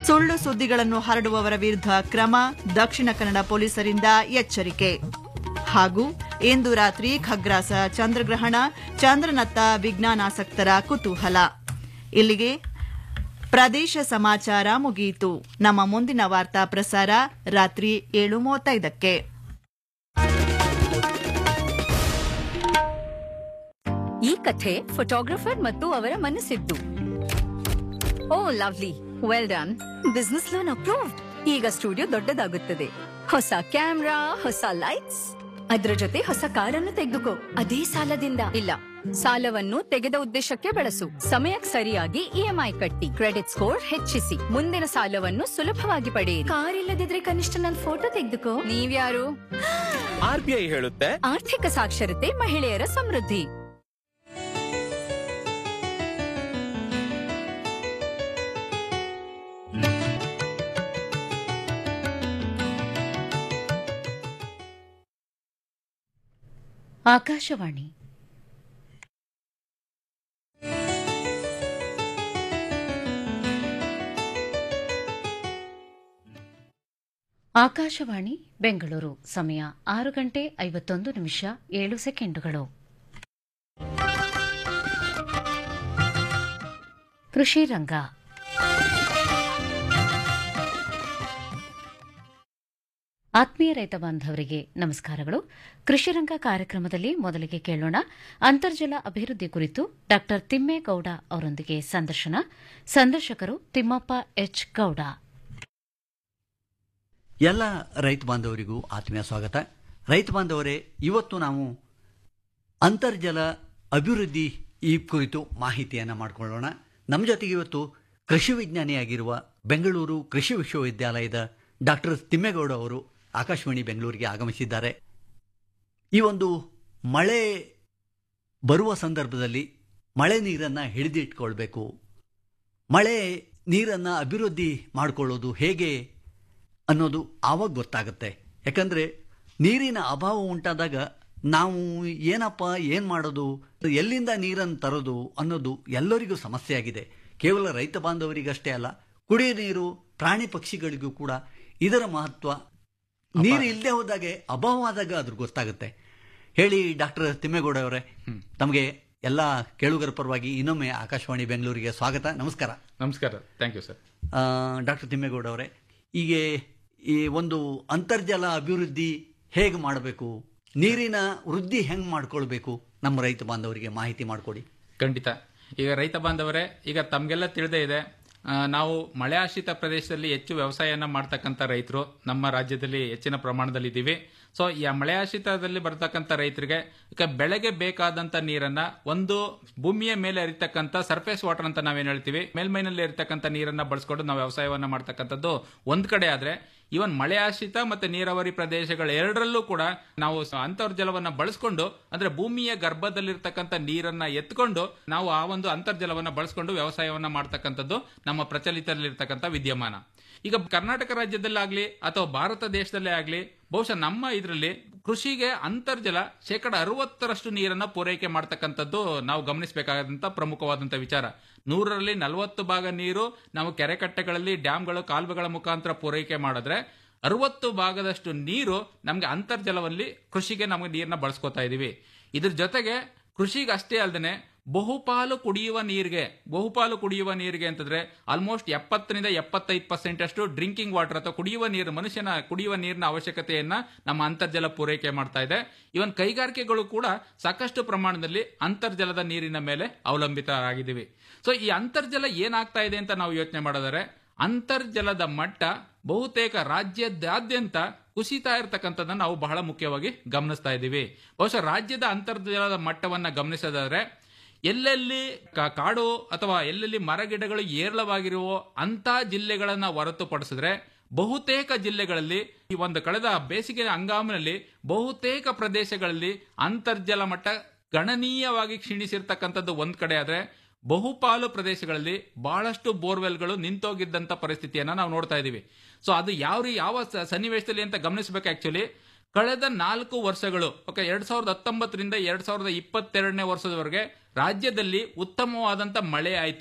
ಸುಳ್ಳು ಸುದ್ದಿಗಳನ್ನು ಹರಡುವವರ ವಿರುದ್ಧ ಕ್ರಮ ದಕ್ಷಿಣ ಕನ್ನಡ ಪೊಲೀಸರಿಂದ ಎಚ್ಚರಿಕೆ ಹಾಗೂ ಇಂದು ರಾತ್ರಿ ಖಗ್ರಾಸ ಚಂದ್ರಗ್ರಹಣ ಚಂದ್ರನತ್ತ ವಿಜ್ಞಾನಾಸಕ್ತರ ಕುತೂಹಲ ಇಲ್ಲಿಗೆ ಪ್ರದೇಶ ಸಮಾಚಾರ ಮುಗಿಯಿತು ನಮ್ಮ ಮುಂದಿನ ವಾರ್ತಾ ಪ್ರಸಾರ ರಾತ್ರಿ ಏಳು ಮೂವತ್ತೈದಕ್ಕೆ ಈ ಕಥೆ ಫೋಟೋಗ್ರಫರ್ ಮತ್ತು ಅವರ ಮನಸ್ಸಿದ್ದು oh lovely well done business loan approved ಈಗ ಸ್ಟುಡಿಯೋ ದೊಡ್ಡದಾಗುತ್ತದೆ ಹೊಸ ಕ್ಯಾಮ್ರಾ ಹೊಸ ಲೈಟ್ಸ್ ಅದ್ರ ಜೊತೆ ಹೊಸ ಕಾರನ್ನು ತೆಗೆದುಕೋ ಅದೇ ಸಾಲದಿಂದ ಇಲ್ಲ ಸಾಲವನ್ನು ತೆಗೆದ ಉದ್ದೇಶಕ್ಕೆ ಬಳಸು ಸಮಯಕ್ಕೆ ಸರಿಯಾಗಿ ಇಎಂಐ ಕಟ್ಟಿ ಕ್ರೆಡಿಟ್ ಸ್ಕೋರ್ ಹೆಚ್ಚಿಸಿ ಮುಂದಿನ ಸಾಲವನ್ನು ಸುಲಭವಾಗಿ ಪಡೆಯಿರಿ ಕಾರ್ ಇಲ್ಲದಿದ್ರೆ ಕನಿಷ್ಠ ನನ್ನ ಫೋಟೋ ತೆಗೆದುಕೋ ನೀವ್ಯಾರು ಆರ್ ಬಿ ಐ ಹೇಳುತ್ತೆ ಆರ್ಥಿಕ ಸಾಕ್ಷರತೆ ಮಹಿಳೆಯರ ಸಮೃದ್ಧಿ ಆಕಾಶವಾಣಿ ಆಕಾಶವಾಣಿ ಬೆಂಗಳೂರು ಸಮಯ ಆರು ಗಂಟೆ ಐವತ್ತೊಂದು ನಿಮಿಷ ಏಳು ಸೆಕೆಂಡುಗಳು ಕೃಷಿ ರಂಗ ಆತ್ಮೀಯ ರೈತ ಬಾಂಧವರಿಗೆ ನಮಸ್ಕಾರಗಳು ಕೃಷಿರಂಗ ಕಾರ್ಯಕ್ರಮದಲ್ಲಿ ಮೊದಲಿಗೆ ಕೇಳೋಣ ಅಂತರ್ಜಲ ಅಭಿವೃದ್ಧಿ ಕುರಿತು ಡಾ ತಿಮ್ಮೇಗೌಡ ಅವರೊಂದಿಗೆ ಸಂದರ್ಶನ ಸಂದರ್ಶಕರು ತಿಮ್ಮಪ್ಪ ಎಚ್ ಗೌಡ ಎಲ್ಲ ರೈತ ಬಾಂಧವರಿಗೂ ಆತ್ಮೀಯ ಸ್ವಾಗತ ರೈತ ಬಾಂಧವರೇ ಇವತ್ತು ನಾವು ಅಂತರ್ಜಲ ಅಭಿವೃದ್ಧಿ ಈ ಕುರಿತು ಮಾಹಿತಿಯನ್ನು ಮಾಡಿಕೊಳ್ಳೋಣ ನಮ್ಮ ಜೊತೆಗೆ ಇವತ್ತು ಕೃಷಿ ವಿಜ್ಞಾನಿಯಾಗಿರುವ ಬೆಂಗಳೂರು ಕೃಷಿ ವಿಶ್ವವಿದ್ಯಾಲಯದ ಡಾಕ್ಟರ್ ತಿಮ್ಮೇಗೌಡ ಅವರು ಆಕಾಶವಾಣಿ ಬೆಂಗಳೂರಿಗೆ ಆಗಮಿಸಿದ್ದಾರೆ ಈ ಒಂದು ಮಳೆ ಬರುವ ಸಂದರ್ಭದಲ್ಲಿ ಮಳೆ ನೀರನ್ನು ಹಿಡಿದಿಟ್ಕೊಳ್ಬೇಕು ಮಳೆ ನೀರನ್ನು ಅಭಿವೃದ್ಧಿ ಮಾಡಿಕೊಳ್ಳೋದು ಹೇಗೆ ಅನ್ನೋದು ಆವಾಗ ಗೊತ್ತಾಗುತ್ತೆ ಯಾಕಂದರೆ ನೀರಿನ ಅಭಾವ ಉಂಟಾದಾಗ ನಾವು ಏನಪ್ಪ ಏನು ಮಾಡೋದು ಎಲ್ಲಿಂದ ನೀರನ್ನು ತರೋದು ಅನ್ನೋದು ಎಲ್ಲರಿಗೂ ಸಮಸ್ಯೆ ಆಗಿದೆ ಕೇವಲ ರೈತ ಬಾಂಧವರಿಗಷ್ಟೇ ಅಲ್ಲ ಕುಡಿಯೋ ನೀರು ಪ್ರಾಣಿ ಪಕ್ಷಿಗಳಿಗೂ ಕೂಡ ಇದರ ಮಹತ್ವ ನೀರು ಇಲ್ಲದೆ ಹೋದಾಗೆ ಅಭಾವ ಆದಾಗ ಅದ್ರ ಗೊತ್ತಾಗುತ್ತೆ ಹೇಳಿ ಡಾಕ್ಟರ್ ತಿಮ್ಮೇಗೌಡ ಅವರೇ ತಮಗೆ ಎಲ್ಲ ಕೇಳುಗರ ಪರವಾಗಿ ಇನ್ನೊಮ್ಮೆ ಆಕಾಶವಾಣಿ ಬೆಂಗಳೂರಿಗೆ ಸ್ವಾಗತ ನಮಸ್ಕಾರ ನಮಸ್ಕಾರ thank you sir doctor Thimmegowda ಅವರೇ ಈಗ ಈ ಒಂದು ಅಂತರ್ಜಲ ಅಭಿವೃದ್ಧಿ ಹೇಗೆ ಮಾಡಬೇಕು ನೀರಿನ ವೃದ್ಧಿ ಹೆಂಗೆ ಮಾಡ್ಕೊಳ್ಬೇಕು ನಮ್ಮ ರೈತ ಬಾಂಧವರಿಗೆ ಮಾಹಿತಿ ಮಾಡಿಕೊಡಿ ಖಂಡಿತ ಈಗ ರೈತ ಬಾಂಧವರೇ ಈಗ ತಮಗೆಲ್ಲ ತಿಳಿದೇ ಇದೆ ಆ, ನಾವು ಮಳೆ ಆಶ್ರಿತ ಪ್ರದೇಶದಲ್ಲಿ ಹೆಚ್ಚು ವ್ಯವಸಾಯನ ಮಾಡ್ತಕ್ಕಂಥ ರೈತರು ನಮ್ಮ ರಾಜ್ಯದಲ್ಲಿ ಹೆಚ್ಚಿನ ಪ್ರಮಾಣದಲ್ಲಿ ಇದ್ದೀವಿ ಸೊ ಈ ಮಳೆ ಆಶ್ರಿತದಲ್ಲಿ ಬರ್ತಕ್ಕಂಥ ರೈತರಿಗೆ ಈಗ ಬೆಳೆಗೆ ಬೇಕಾದಂತ ನೀರನ್ನ ಒಂದು ಭೂಮಿಯ ಮೇಲೆ ಹರಿತಕ್ಕಂಥ ಸರ್ಫೇಸ್ ವಾಟರ್ ಅಂತ ನಾವೇನ್ ಹೇಳ್ತೀವಿ ಮೇಲ್ಮೈನಲ್ಲಿ ಇರತಕ್ಕಂಥ ನೀರನ್ನ ಬಳಸ್ಕೊಂಡು ನಾವು ವ್ಯವಸಾಯವನ್ನ ಮಾಡ್ತಕ್ಕಂಥದ್ದು ಒಂದ್ ಕಡೆ ಆದ್ರೆ ಇವನ್ ಮಳೆ ಆಶ್ರಿತ ಮತ್ತೆ ನೀರಾವರಿ ಪ್ರದೇಶಗಳ ಎರಡರಲ್ಲೂ ಕೂಡ ನಾವು ಸ- ಅಂತರ್ಜಲವನ್ನ ಬಳಸ್ಕೊಂಡು ಅಂದ್ರೆ ಭೂಮಿಯ ಗರ್ಭದಲ್ಲಿರ್ತಕ್ಕಂಥ ನೀರನ್ನ ಎತ್ಕೊಂಡು ನಾವು ಆ ಒಂದು ಅಂತರ್ಜಲವನ್ನ ಬಳಸ್ಕೊಂಡು ವ್ಯವಸಾಯವನ್ನ ಮಾಡ್ತಕ್ಕಂಥದ್ದು ನಮ್ಮ ಪ್ರಚಲಿತದಲ್ಲಿರ್ತಕ್ಕಂಥ ವಿದ್ಯಮಾನ ಈಗ ಕರ್ನಾಟಕ ರಾಜ್ಯದಲ್ಲಾಗ್ಲಿ ಅಥವಾ ಭಾರತ ದೇಶದಲ್ಲೇ ಆಗ್ಲಿ ಬಹುಶಃ ನಮ್ಮ ಇದರಲ್ಲಿ ಕೃಷಿಗೆ ಅಂತರ್ಜಲ ಶೇಕಡ ಅರವತ್ತರಷ್ಟು ನೀರನ್ನ ಪೂರೈಕೆ ಮಾಡ್ತಕ್ಕಂಥದ್ದು ನಾವು ಗಮನಿಸಬೇಕಾದಂತ ಪ್ರಮುಖವಾದಂತ ವಿಚಾರ ನೂರರಲ್ಲಿ ನಲವತ್ತು ಭಾಗ ನೀರು ನಾವು ಕೆರೆಕಟ್ಟೆಗಳಲ್ಲಿ ಡ್ಯಾಮ್ಗಳು ಕಾಲುವೆಗಳ ಮುಖಾಂತರ ಪೂರೈಕೆ ಮಾಡಿದ್ರೆ ಅರವತ್ತು ಭಾಗದಷ್ಟು ನೀರು ನಮಗೆ ಅಂತರ್ಜಲದಲ್ಲಿ ಕೃಷಿಗೆ ನಮಗೆ ನೀರನ್ನ ಬಳಸ್ಕೊತಾ ಇದೀವಿ ಇದ್ರ ಜೊತೆಗೆ ಕೃಷಿಗೆ ಅಷ್ಟೇ ಅಲ್ಲದೆ ಬಹುಪಾಲು ಕುಡಿಯುವ ನೀರಿಗೆ ಬಹುಪಾಲು ಕುಡಿಯುವ ನೀರಿಗೆ ಅಂತಂದ್ರೆ ಆಲ್ಮೋಸ್ಟ್ ಎಪ್ಪತ್ತರಿಂದ ಎಪ್ಪತ್ತೈದು ಪರ್ಸೆಂಟ್ ಅಷ್ಟು ಡ್ರಿಂಕಿಂಗ್ ವಾಟರ್ ಅಥವಾ ಕುಡಿಯುವ ನೀರು ಮನುಷ್ಯನ ಕುಡಿಯುವ ನೀರಿನ ಅವಶ್ಯಕತೆಯನ್ನ ನಮ್ಮ ಅಂತರ್ಜಲ ಪೂರೈಕೆ ಮಾಡ್ತಾ ಇದೆ ಇವನ್ ಕೈಗಾರಿಕೆಗಳು ಕೂಡ ಸಾಕಷ್ಟು ಪ್ರಮಾಣದಲ್ಲಿ ಅಂತರ್ಜಲದ ನೀರಿನ ಮೇಲೆ ಅವಲಂಬಿತರಾಗಿದ್ದೀವಿ ಸೊ ಈ ಅಂತರ್ಜಲ ಏನಾಗ್ತಾ ಇದೆ ಅಂತ ನಾವು ಯೋಚನೆ ಮಾಡಿದರೆ ಅಂತರ್ಜಲದ ಮಟ್ಟ ಬಹುತೇಕ ರಾಜ್ಯದಾದ್ಯಂತ ಕುಸಿತಾ ಇರತಕ್ಕಂಥದ್ದನ್ನ ನಾವು ಬಹಳ ಮುಖ್ಯವಾಗಿ ಗಮನಿಸ್ತಾ ಇದ್ದೀವಿ ಬಹುಶಃ ರಾಜ್ಯದ ಅಂತರ್ಜಲದ ಮಟ್ಟವನ್ನ ಗಮನಿಸೋದಾದ್ರೆ ಎಲ್ಲೆಲ್ಲಿ ಕಾ- ಕಾಡು ಅಥವಾ ಎಲ್ಲೆಲ್ಲಿ ಮರಗಿಡಗಳು ಏರಳವಾಗಿರುವ ಅಂತ ಜಿಲ್ಲೆಗಳನ್ನ ಹೊರತುಪಡಿಸಿದ್ರೆ ಬಹುತೇಕ ಜಿಲ್ಲೆಗಳಲ್ಲಿ ಈ ಒಂದು ಕಳೆದ ಬೇಸಿಗೆ ಹಂಗಾಮಿನಲ್ಲಿ ಬಹುತೇಕ ಪ್ರದೇಶಗಳಲ್ಲಿ ಅಂತರ್ಜಲ ಮಟ್ಟ ಗಣನೀಯವಾಗಿ ಕ್ಷೀಣಿಸಿರ್ತಕ್ಕಂಥದ್ದು ಒಂದ್ ಕಡೆ ಆದ್ರೆ ಬಹುಪಾಲು ಪ್ರದೇಶಗಳಲ್ಲಿ ಬಹಳಷ್ಟು ಬೋರ್ವೆಲ್ಗಳು ನಿಂತೋಗಿದ್ದಂತ ಪರಿಸ್ಥಿತಿಯನ್ನ ನಾವು ನೋಡ್ತಾ ಇದೀವಿ ಸೊ ಅದು ಯಾವ ರೀ- ಯಾವ ಸ- ಸನ್ನಿವೇಶದಲ್ಲಿ ಅಂತ ಗಮನಿಸಬೇಕು ಆಕ್ಚುಲಿ ಕಳೆದ ನಾಲ್ಕು ವರ್ಷಗಳು ಓಕೆ ಎರಡ್ ಸಾವಿರದ ಹತ್ತೊಂಬತ್ತರಿಂದ ಎರಡ್ ಸಾವಿರದ ಇಪ್ಪತ್ತೆರಡನೇ ವರ್ಷದವರೆಗೆ ರಾಜ್ಯದಲ್ಲಿ ಉತ್ತಮವಾದಂತ ಮಳೆ ಆಯ್ತು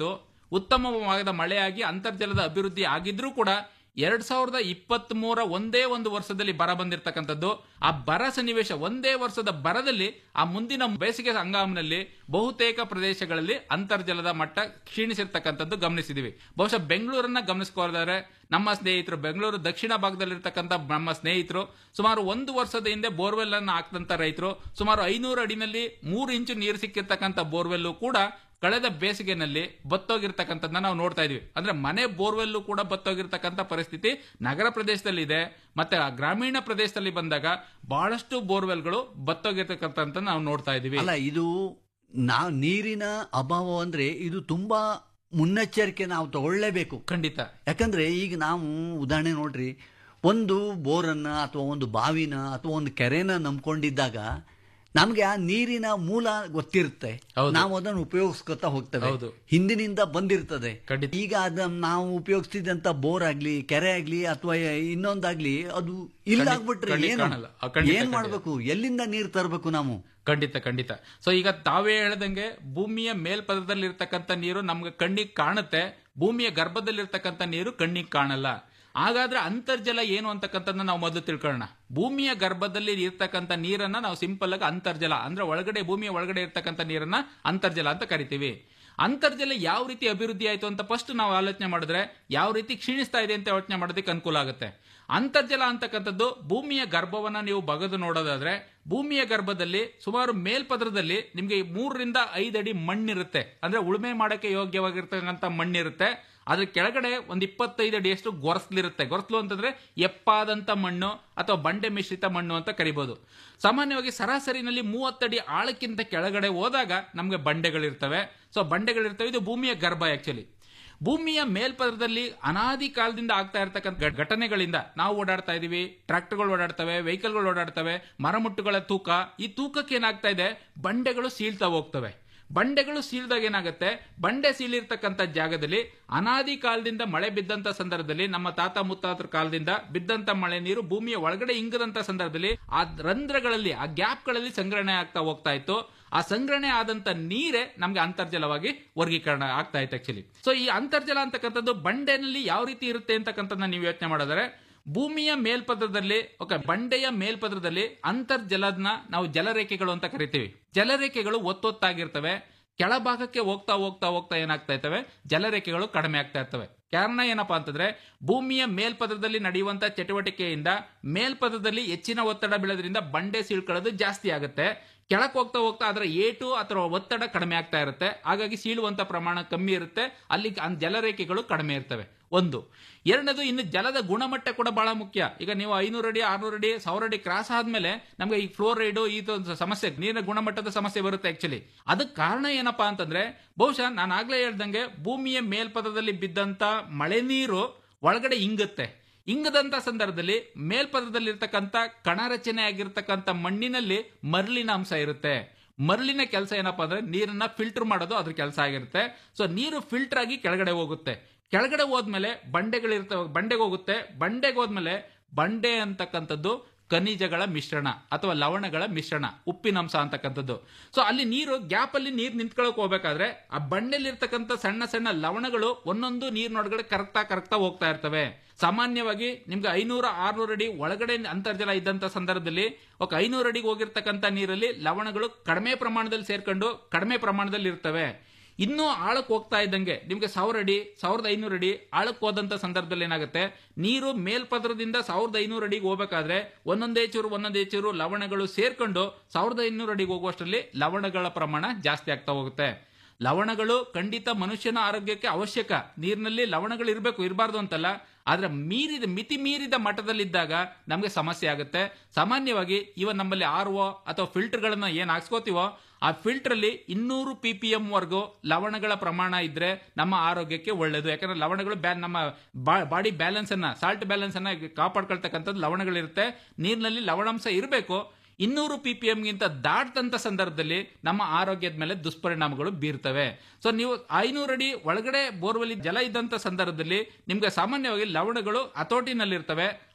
ಉತ್ತಮವಾದ ಮಳೆಯಾಗಿ ಅಂತರ್ಜಲದ ಅಭಿವೃದ್ಧಿ ಆಗಿದ್ರೂ ಕೂಡ ಎರಡ್ ಸಾವಿರದ ಇಪ್ಪತ್ತ್ ಮೂರ ಒಂದೇ ಒಂದು ವರ್ಷದಲ್ಲಿ ಬರ ಬಂದಿರತಕ್ಕಂಥದ್ದು ಆ ಬರ ಸನ್ನಿವೇಶ ಒಂದೇ ವರ್ಷದ ಬರದಲ್ಲಿ ಆ ಮುಂದಿನ ಬೇಸಿಗೆ ಹಂಗಾಮಿನಲ್ಲಿ ಬಹುತೇಕ ಪ್ರದೇಶಗಳಲ್ಲಿ ಅಂತರ್ಜಲದ ಮಟ್ಟ ಕ್ಷೀಣಿಸಿರ್ತಕ್ಕಂಥದ್ದು ಗಮನಿಸಿದೀವಿ ಬಹುಶಃ ಬೆಂಗಳೂರನ್ನ ಗಮನಿಸ್ಕೋದಾದ್ರೆ ನಮ್ಮ ಸ್ನೇಹಿತರು ಬೆಂಗಳೂರು ದಕ್ಷಿಣ ಭಾಗದಲ್ಲಿರ್ತಕ್ಕಂಥ ನಮ್ಮ ಸ್ನೇಹಿತರು ಸುಮಾರು ಒಂದು ವರ್ಷದ ಹಿಂದೆ ಬೋರ್ವೆಲ್ ಅನ್ನು ಹಾಕ್ದಂತ ರೈತರು ಸುಮಾರು ಐನೂರು ಅಡಿನಲ್ಲಿ ಮೂರು ಇಂಚು ನೀರು ಸಿಕ್ಕಿರ್ತಕ್ಕಂಥ ಬೋರ್ವೆಲ್ಲು ಕೂಡ ಕಳೆದ ಬೇಸಿಗೆನಲ್ಲಿ ಬತ್ತೋಗಿರ್ತಕ್ಕಂಥದ್ದನ್ನ ನಾವು ನೋಡ್ತಾ ಇದೀವಿ ಅಂದ್ರೆ ಮನೆ ಬೋರ್ವೆಲ್ಲು ಕೂಡ ಬತ್ತೋಗಿರ್ತಕ್ಕಂಥ ಪರಿಸ್ಥಿತಿ ನಗರ ಪ್ರದೇಶದಲ್ಲಿ ಇದೆ ಮತ್ತೆ ಆ ಗ್ರಾಮೀಣ ಪ್ರದೇಶದಲ್ಲಿ ಬಂದಾಗ ಬಹಳಷ್ಟು ಬೋರ್ವೆಲ್ಗಳು ಬತ್ತೋಗಿರ್ತಕ್ಕಂಥ ನಾವು ನೋಡ್ತಾ ಇದೀವಿ ಅಲ್ಲ ಇದು ನಾವು ನೀರಿನ ಅಭಾವ ಅಂದ್ರೆ ಇದು ತುಂಬಾ ಮುನ್ನೆಚ್ಚರಿಕೆ ನಾವು ತಗೊಳ್ಳೇಬೇಕು ಖಂಡಿತ ಯಾಕಂದ್ರೆ ಈಗ ನಾವು ಉದಾಹರಣೆ ನೋಡ್ರಿ ಒಂದು ಬೋರನ್ನ ಅಥವಾ ಒಂದು ಬಾವಿನ ಅಥವಾ ಒಂದು ಕೆರೆನ ನಂಬ್ಕೊಂಡಿದ್ದಾಗ ನಮ್ಗೆ ಆ ನೀರಿನ ಮೂಲ ಗೊತ್ತಿರುತ್ತೆ ಹೌದು. ನಾವು ಅದನ್ನು ಉಪಯೋಗಿಸ್ಕೊತಾ ಹೋಗ್ತೇವೆ ಹೌದು. ಹಿಂದಿನಿಂದ ಬಂದಿರ್ತದೆ ಖಂಡಿತ. ಈಗ ಅದನ್ನ ನಾವು ಉಪಯೋಗಿಸ್ತಿದ್ದಂತ ಬೋರ್ ಆಗ್ಲಿ ಕೆರೆ ಆಗ್ಲಿ ಅಥವಾ ಇನ್ನೊಂದಾಗ್ಲಿ ಅದು ಇಲ್ಲ ಖಂಡಿತ- ಆಗ್ಬಿಟ್ರೆ ಖಂಡಿತ ಏನು ಕಾಣಲ್ಲ. ಆ, ಖಂಡಿತ, ಏನ್ ಖಂಡಿತ. ಮಾಡ್ಬೇಕು ಎಲ್ಲಿಂದ ನೀರು ತರಬೇಕು ನಾವು ಖಂಡಿತ ಖಂಡಿತ ಸೊ ಈಗ ತಾವೇ ಹೇಳ್ದಂಗೆ ಭೂಮಿಯ ಮೇಲ್ಪದರದಲ್ಲಿ ಇರ್ತಕ್ಕಂಥ ನೀರು ನಮ್ಗೆ ಕಣ್ಣಿಗೆ ಕಾಣುತ್ತೆ ಭೂಮಿಯ ಗರ್ಭದಲ್ಲಿರ್ತಕ್ಕಂಥ ನೀರು ಕಣ್ಣಿಗೆ ಕಾಣಲ್ಲ ಹಾಗಾದ್ರೆ ಅಂತರ್ಜಲ ಏನು ಅಂತಕ್ಕಂಥದ್ದನ್ನ ನಾವು ಮೊದಲು ತಿಳ್ಕೊಳ್ಳೋಣ ಭೂಮಿಯ ಗರ್ಭದಲ್ಲಿ ಇರ್ತಕ್ಕಂಥ ನೀರನ್ನ ನಾವು ಸಿಂಪಲ್ ಆಗಿ ಅಂತರ್ಜಲ ಅಂದ್ರೆ ಒಳಗಡೆ ಭೂಮಿಯ ಒಳಗಡೆ ಇರ್ತಕ್ಕಂಥ ನೀರನ್ನ ಅಂತರ್ಜಲ ಅಂತ ಕರಿತೀವಿ ಅಂತರ್ಜಲ ಯಾವ ರೀತಿ ಅಭಿವೃದ್ಧಿ ಆಯ್ತು ಅಂತ ಫಸ್ಟ್ ನಾವು ಆಲೋಚನೆ ಮಾಡಿದ್ರೆ ಯಾವ ರೀತಿ ಕ್ಷೀಣಿಸ್ತಾ ಇದೆ ಅಂತ ಯೋಚನೆ ಮಾಡೋದಕ್ಕೆ ಅನುಕೂಲ ಆಗುತ್ತೆ ಅಂತರ್ಜಲ ಅಂತಕ್ಕಂಥದ್ದು ಭೂಮಿಯ ಗರ್ಭವನ್ನ ನೀವು ಬಗೆದು ನೋಡೋದಾದ್ರೆ ಭೂಮಿಯ ಗರ್ಭದಲ್ಲಿ ಸುಮಾರು ಮೇಲ್ಪದರದಲ್ಲಿ ನಿಮಗೆ ಮೂರರಿಂದ ಐದು ಅಡಿ ಮಣ್ಣಿರುತ್ತೆ ಅಂದ್ರೆ ಉಳುಮೆ ಮಾಡಕ್ಕೆ ಯೋಗ್ಯವಾಗಿರ್ತಕ್ಕಂಥ ಮಣ್ಣಿರುತ್ತೆ ಅದ್ರ ಕೆಳಗಡೆ ಒಂದು ಇಪ್ಪತ್ತೈದು ಅಡಿಯಷ್ಟು ಗೊರಸ್ಲಿರುತ್ತೆ ಗೊರಸ್ಲು ಅಂತಂದ್ರೆ ಎಪ್ಪಾದಂತ ಮಣ್ಣು ಅಥವಾ ಬಂಡೆ ಮಿಶ್ರಿತ ಮಣ್ಣು ಅಂತ ಕರಿಬಹುದು ಸಾಮಾನ್ಯವಾಗಿ ಸರಾಸರಿನಲ್ಲಿ ಮೂವತ್ತಡಿ ಆಳಕ್ಕಿಂತ ಕೆಳಗಡೆ ಹೋದಾಗ ನಮಗೆ ಬಂಡೆಗಳಿರ್ತವೆ ಸೊ ಬಂಡೆಗಳಿರ್ತವೆ ಇದು ಭೂಮಿಯ ಗರ್ಭ ಆಕ್ಚುಲಿ ಭೂಮಿಯ ಮೇಲ್ಪದರದಲ್ಲಿ ಅನಾದಿ ಕಾಲದಿಂದ ಆಗ್ತಾ ಇರತಕ್ಕಂಥ ಘ- ಘಟನೆಗಳಿಂದ ನಾವು ಓಡಾಡ್ತಾ ಇದೀವಿ ಟ್ರಾಕ್ಟರ್ಗಳು ಓಡಾಡ್ತವೆ ವೆಹಿಕಲ್ಗಳು ಓಡಾಡ್ತವೆ ಮರಮುಟ್ಟುಗಳ ತೂಕ ಈ ತೂಕಕ್ಕೆ ಏನಾಗ್ತಾ ಇದೆ ಬಂಡೆಗಳು ಸೀಳ್ತಾ ಹೋಗ್ತವೆ ಬಂಡೆಗಳು ಸೀಳ್ದಾಗ ಏನಾಗುತ್ತೆ ಬಂಡೆ ಸೀಳಿರ್ತಕ್ಕಂಥ ಜಾಗದಲ್ಲಿ ಅನಾದಿ ಕಾಲದಿಂದ ಮಳೆ ಬಿದ್ದಂತ ಸಂದರ್ಭದಲ್ಲಿ ನಮ್ಮ ತಾತ ಮುತ್ತಾತರ ಕಾಲದಿಂದ ಬಿದ್ದಂತ ಮಳೆ ನೀರು ಭೂಮಿಯ ಒಳಗಡೆ ಇಂಗದಂತ ಸಂದರ್ಭದಲ್ಲಿ ಆ ರಂಧ್ರಗಳಲ್ಲಿ ಆ ಗ್ಯಾಪ್ಗಳಲ್ಲಿ ಸಂಗ್ರಹಣೆ ಆಗ್ತಾ ಹೋಗ್ತಾ ಇತ್ತು ಆ ಸಂಗ್ರಹಣೆ ಆದಂತ ನೀರೇ ನಮ್ಗೆ ಅಂತರ್ಜಲವಾಗಿ ವರ್ಗೀಕರಣ ಆಗ್ತಾ ಇತ್ತು ಆಕ್ಚುಲಿ ಸೊ ಈ ಅಂತರ್ಜಲ ಅಂತಕ್ಕಂಥದ್ದು ಬಂಡೆನಲ್ಲಿ ಯಾವ ರೀತಿ ಇರುತ್ತೆ ಅಂತಕ್ಕಂಥದ್ದನ್ನ ನೀವು ಯೋಚನೆ ಮಾಡಿದ್ರೆ ಭೂಮಿಯ ಮೇಲ್ಪದರದಲ್ಲಿ ಓಕೆ ಬಂಡೆಯ ಮೇಲ್ಪದರದಲ್ಲಿ ಅಂತರ್ಜಲದನ್ನ ನಾವು ಜಲರೇಖೆಗಳು ಅಂತ ಕರಿತೀವಿ ಜಲರೇಖೆಗಳು ಒತ್ತೊತ್ತಾಗಿರ್ತವೆ ಕೆಳಭಾಗಕ್ಕೆ ಹೋಗ್ತಾ ಹೋಗ್ತಾ ಹೋಗ್ತಾ ಏನಾಗ್ತಾ ಇರ್ತವೆ ಜಲರೇಖೆಗಳು ಕಡಿಮೆ ಆಗ್ತಾ ಇರ್ತವೆ ಕಾರಣ ಏನಪ್ಪಾ ಅಂತಂದ್ರೆ ಭೂಮಿಯ ಮೇಲ್ಪದರದಲ್ಲಿ ನಡೆಯುವಂತ ಚಟುವಟಿಕೆಯಿಂದ ಮೇಲ್ಪದರದಲ್ಲಿ ಹೆಚ್ಚಿನ ಒತ್ತಡ ಬೀಳೋದ್ರಿಂದ ಬಂಡೆ ಸೀಳ್ಕೊಳ್ಳೋದು ಜಾಸ್ತಿ ಆಗುತ್ತೆ ಕೆಳಕ್ ಹೋಗ್ತಾ ಹೋಗ್ತಾ ಅದರ ಏಟು ಅಥವಾ ಒತ್ತಡ ಕಡಿಮೆ ಆಗ್ತಾ ಇರುತ್ತೆ ಹಾಗಾಗಿ ಸೀಳುವಂತ ಪ್ರಮಾಣ ಕಮ್ಮಿ ಇರುತ್ತೆ ಅಲ್ಲಿ ಅನ್- ಜಲರೇಖೆಗಳು ಕಡಿಮೆ ಇರ್ತವೆ ಒಂದು ಎರಡನೇದು ಇನ್ನು ಜಲದ ಗುಣಮಟ್ಟ ಕೂಡ ಬಹಳ ಮುಖ್ಯ ಈಗ ನೀವು ಐನೂರು ಅಡಿ ಆರ್ನೂರು ಅಡಿ ಸಾವಿರ ಅಡಿ ಕ್ರಾಸ್ ಆದ್ಮೇಲೆ ನಮಗೆ ಈ ಫ್ಲೋರೈಡ್ ಇದು ಸಮಸ್ಯೆ ನೀರಿನ ಗುಣಮಟ್ಟದ ಸಮಸ್ಯೆ ಬರುತ್ತೆ ಆಕ್ಚುಲಿ ಅದಕ್ಕೆ ಕಾರಣ ಏನಪ್ಪಾ ಅಂತಂದ್ರೆ ಬಹುಶಃ ನಾನು ಆಗ್ಲೇ ಹೇಳ್ದಂಗೆ ಭೂಮಿಯ ಮೇಲ್ಪದದಲ್ಲಿ ಬಿದ್ದಂತ ಮಳೆ ನೀರು ಒಳಗಡೆ ಇಂಗುತ್ತೆ ಇಂಗದಂತ ಸಂದರ್ಭದಲ್ಲಿ ಮೇಲ್ಪದರದಲ್ಲಿರ್ತಕ್ಕಂಥ ಕಣ ರಚನೆ ಆಗಿರ್ತಕ್ಕಂಥ ಮಣ್ಣಿನಲ್ಲಿ ಮರಳಿನ ಅಂಶ ಇರುತ್ತೆ ಮರಳಿನ ಕೆಲಸ ಏನಪ್ಪಾ ಅಂದ್ರೆ ನೀರನ್ನ ಫಿಲ್ಟರ್ ಮಾಡೋದು ಅದ್ರ ಕೆಲಸ ಆಗಿರುತ್ತೆ ಸೊ ನೀರು ಫಿಲ್ಟರ್ ಆಗಿ ಕೆಳಗಡೆ ಹೋಗುತ್ತೆ ಕೆಳಗಡೆ ಹೋದ್ಮೇಲೆ ಬಂಡೆಗಳಿರ್ತವೆ ಬಂಡೆಗೆ ಹೋಗುತ್ತೆ ಬಂಡೆಗೆ ಹೋದ್ಮೇಲೆ ಬಂಡೆ ಅಂತಕ್ಕಂಥದ್ದು ಖನಿಜಗಳ ಮಿಶ್ರಣ ಅಥವಾ ಲವಣಗಳ ಮಿಶ್ರಣ ಉಪ್ಪಿನಂಶ ಅಂತಕ್ಕಂಥದ್ದು ಸೊ ಅಲ್ಲಿ ನೀರು ಗ್ಯಾಪ್ ಅಲ್ಲಿ ನೀರು ನಿಂತ್ಕೊಳಕ್ ಹೋಗ್ಬೇಕಾದ್ರೆ ಆ ಬಂಡೆಲಿರ್ತಕ್ಕಂಥ ಸಣ್ಣ ಸಣ್ಣ ಲವಣಗಳು ಒಂದೊಂದು ನೀರಿನೊಳಗಡೆ ಕರಗ್ತಾ ಕರಗ್ತಾ ಹೋಗ್ತಾ ಇರ್ತವೆ ಸಾಮಾನ್ಯವಾಗಿ ನಿಮ್ಗೆ ಐನೂರ ಆರ್ನೂರು ಅಡಿ ಒಳಗಡೆ ಅಂತರ್ಜಲ ಇದ್ದಂತ ಸಂದರ್ಭದಲ್ಲಿ ఒక ಐನೂರು ಅಡಿಗೆ ಹೋಗಿರ್ತಕ್ಕಂಥ ನೀರಲ್ಲಿ ಲವಣಗಳು ಕಡಿಮೆ ಪ್ರಮಾಣದಲ್ಲಿ ಸೇರ್ಕೊಂಡು ಕಡಿಮೆ ಪ್ರಮಾಣದಲ್ಲಿ ಇರ್ತವೆ ಇನ್ನೂ ಆಳಕ್ಕೆ ಹೋಗ್ತಾ ಇದ್ದಂಗೆ ನಿಮ್ಗೆ ಸಾವಿರ ಅಡಿ ಸಾವಿರದ ಐನೂರು ಅಡಿ ಆಳಕ್ಕೆ ಹೋದಂತ ಸಂದರ್ಭದಲ್ಲಿ ಏನಾಗುತ್ತೆ ನೀರು ಮೇಲ್ಪದರದಿಂದ ಸಾವಿರದ ಐನೂರು ಅಡಿಗೆ ಹೋಗ್ಬೇಕಾದ್ರೆ ಒಂದೊಂದೇ ಚೂರು ಒಂದೊಂದೇ ಚೂರು ಲವಣಗಳು ಸೇರ್ಕೊಂಡು ಸಾವಿರದ ಐನೂರು ಅಡಿಗೆ ಹೋಗುವಷ್ಟರಲ್ಲಿ ಲವಣಗಳ ಪ್ರಮಾಣ ಜಾಸ್ತಿ ಆಗ್ತಾ ಹೋಗುತ್ತೆ ಲವಣಗಳು ಖಂಡಿತ ಮನುಷ್ಯನ ಆರೋಗ್ಯಕ್ಕೆ ಅವಶ್ಯಕ ನೀರಿನಲ್ಲಿ ಲವಣಗಳು ಇರಬೇಕು ಇರಬಾರ್ದು ಅಂತಲ್ಲ ಆದ್ರೆ ಮೀರಿದ ಮಿತಿ ಮೀರಿದ ಮಟ್ಟದಲ್ಲಿದ್ದಾಗ ನಮಗೆ ಸಮಸ್ಯೆ ಆಗುತ್ತೆ ಸಾಮಾನ್ಯವಾಗಿ ಇವನ್ ನಮ್ಮಲ್ಲಿ ಆರ್ ಒ ಅಥವಾ ಫಿಲ್ಟರ್ಗಳನ್ನ ಏನ್ ಹಾಕ್ಸ್ಕೋತೀವೋ ಆ ಫಿಲ್ಟರ್ ಅಲ್ಲಿ ಇನ್ನೂರು ಪಿ ಪಿ ಎಂ ವರ್ಗು ಲವಣಗಳ ಪ್ರಮಾಣ ಇದ್ರೆ ನಮ್ಮ ಆರೋಗ್ಯಕ್ಕೆ ಒಳ್ಳೇದು ಯಾಕಂದ್ರೆ ಲವಣಗಳು ಬ್ಯಾ- ನಮ್ಮ ಬಾಡಿ ಬ್ಯಾಲೆನ್ಸ್ ಅನ್ನ ಸಾಲ್ಟ್ ಬ್ಯಾಲೆನ್ಸ್ ಅನ್ನ ಕಾಪಾಡ್ಕೊಳ್ತಕ್ಕಂಥದ್ದು ಲವಣಗಳಿರುತ್ತೆ ನೀರಿನಲ್ಲಿ ಲವಣಾಂಶ ಇರಬೇಕು ಇನ್ನೂರು ಪಿ ಪಿ ಎಂಗಿಂತ ದಾಟ್ದಂತ ಸಂದರ್ಭದಲ್ಲಿ ನಮ್ಮ ಆರೋಗ್ಯದ ಮೇಲೆ ದುಷ್ಪರಿಣಾಮಗಳು ಬೀರ್ತವೆ ಸೊ ನೀವು ಐನೂರು ಅಡಿ ಒಳಗಡೆ ಬೋರ್ವೆಲ್ ಜಲ ಇದ್ದಂತ ಸಂದರ್ಭದಲ್ಲಿ ನಿಮ್ಗೆ ಸಾಮಾನ್ಯವಾಗಿ ಲವಣಗಳು ಹತೋಟಿನಲ್ಲಿರ್ತವೆ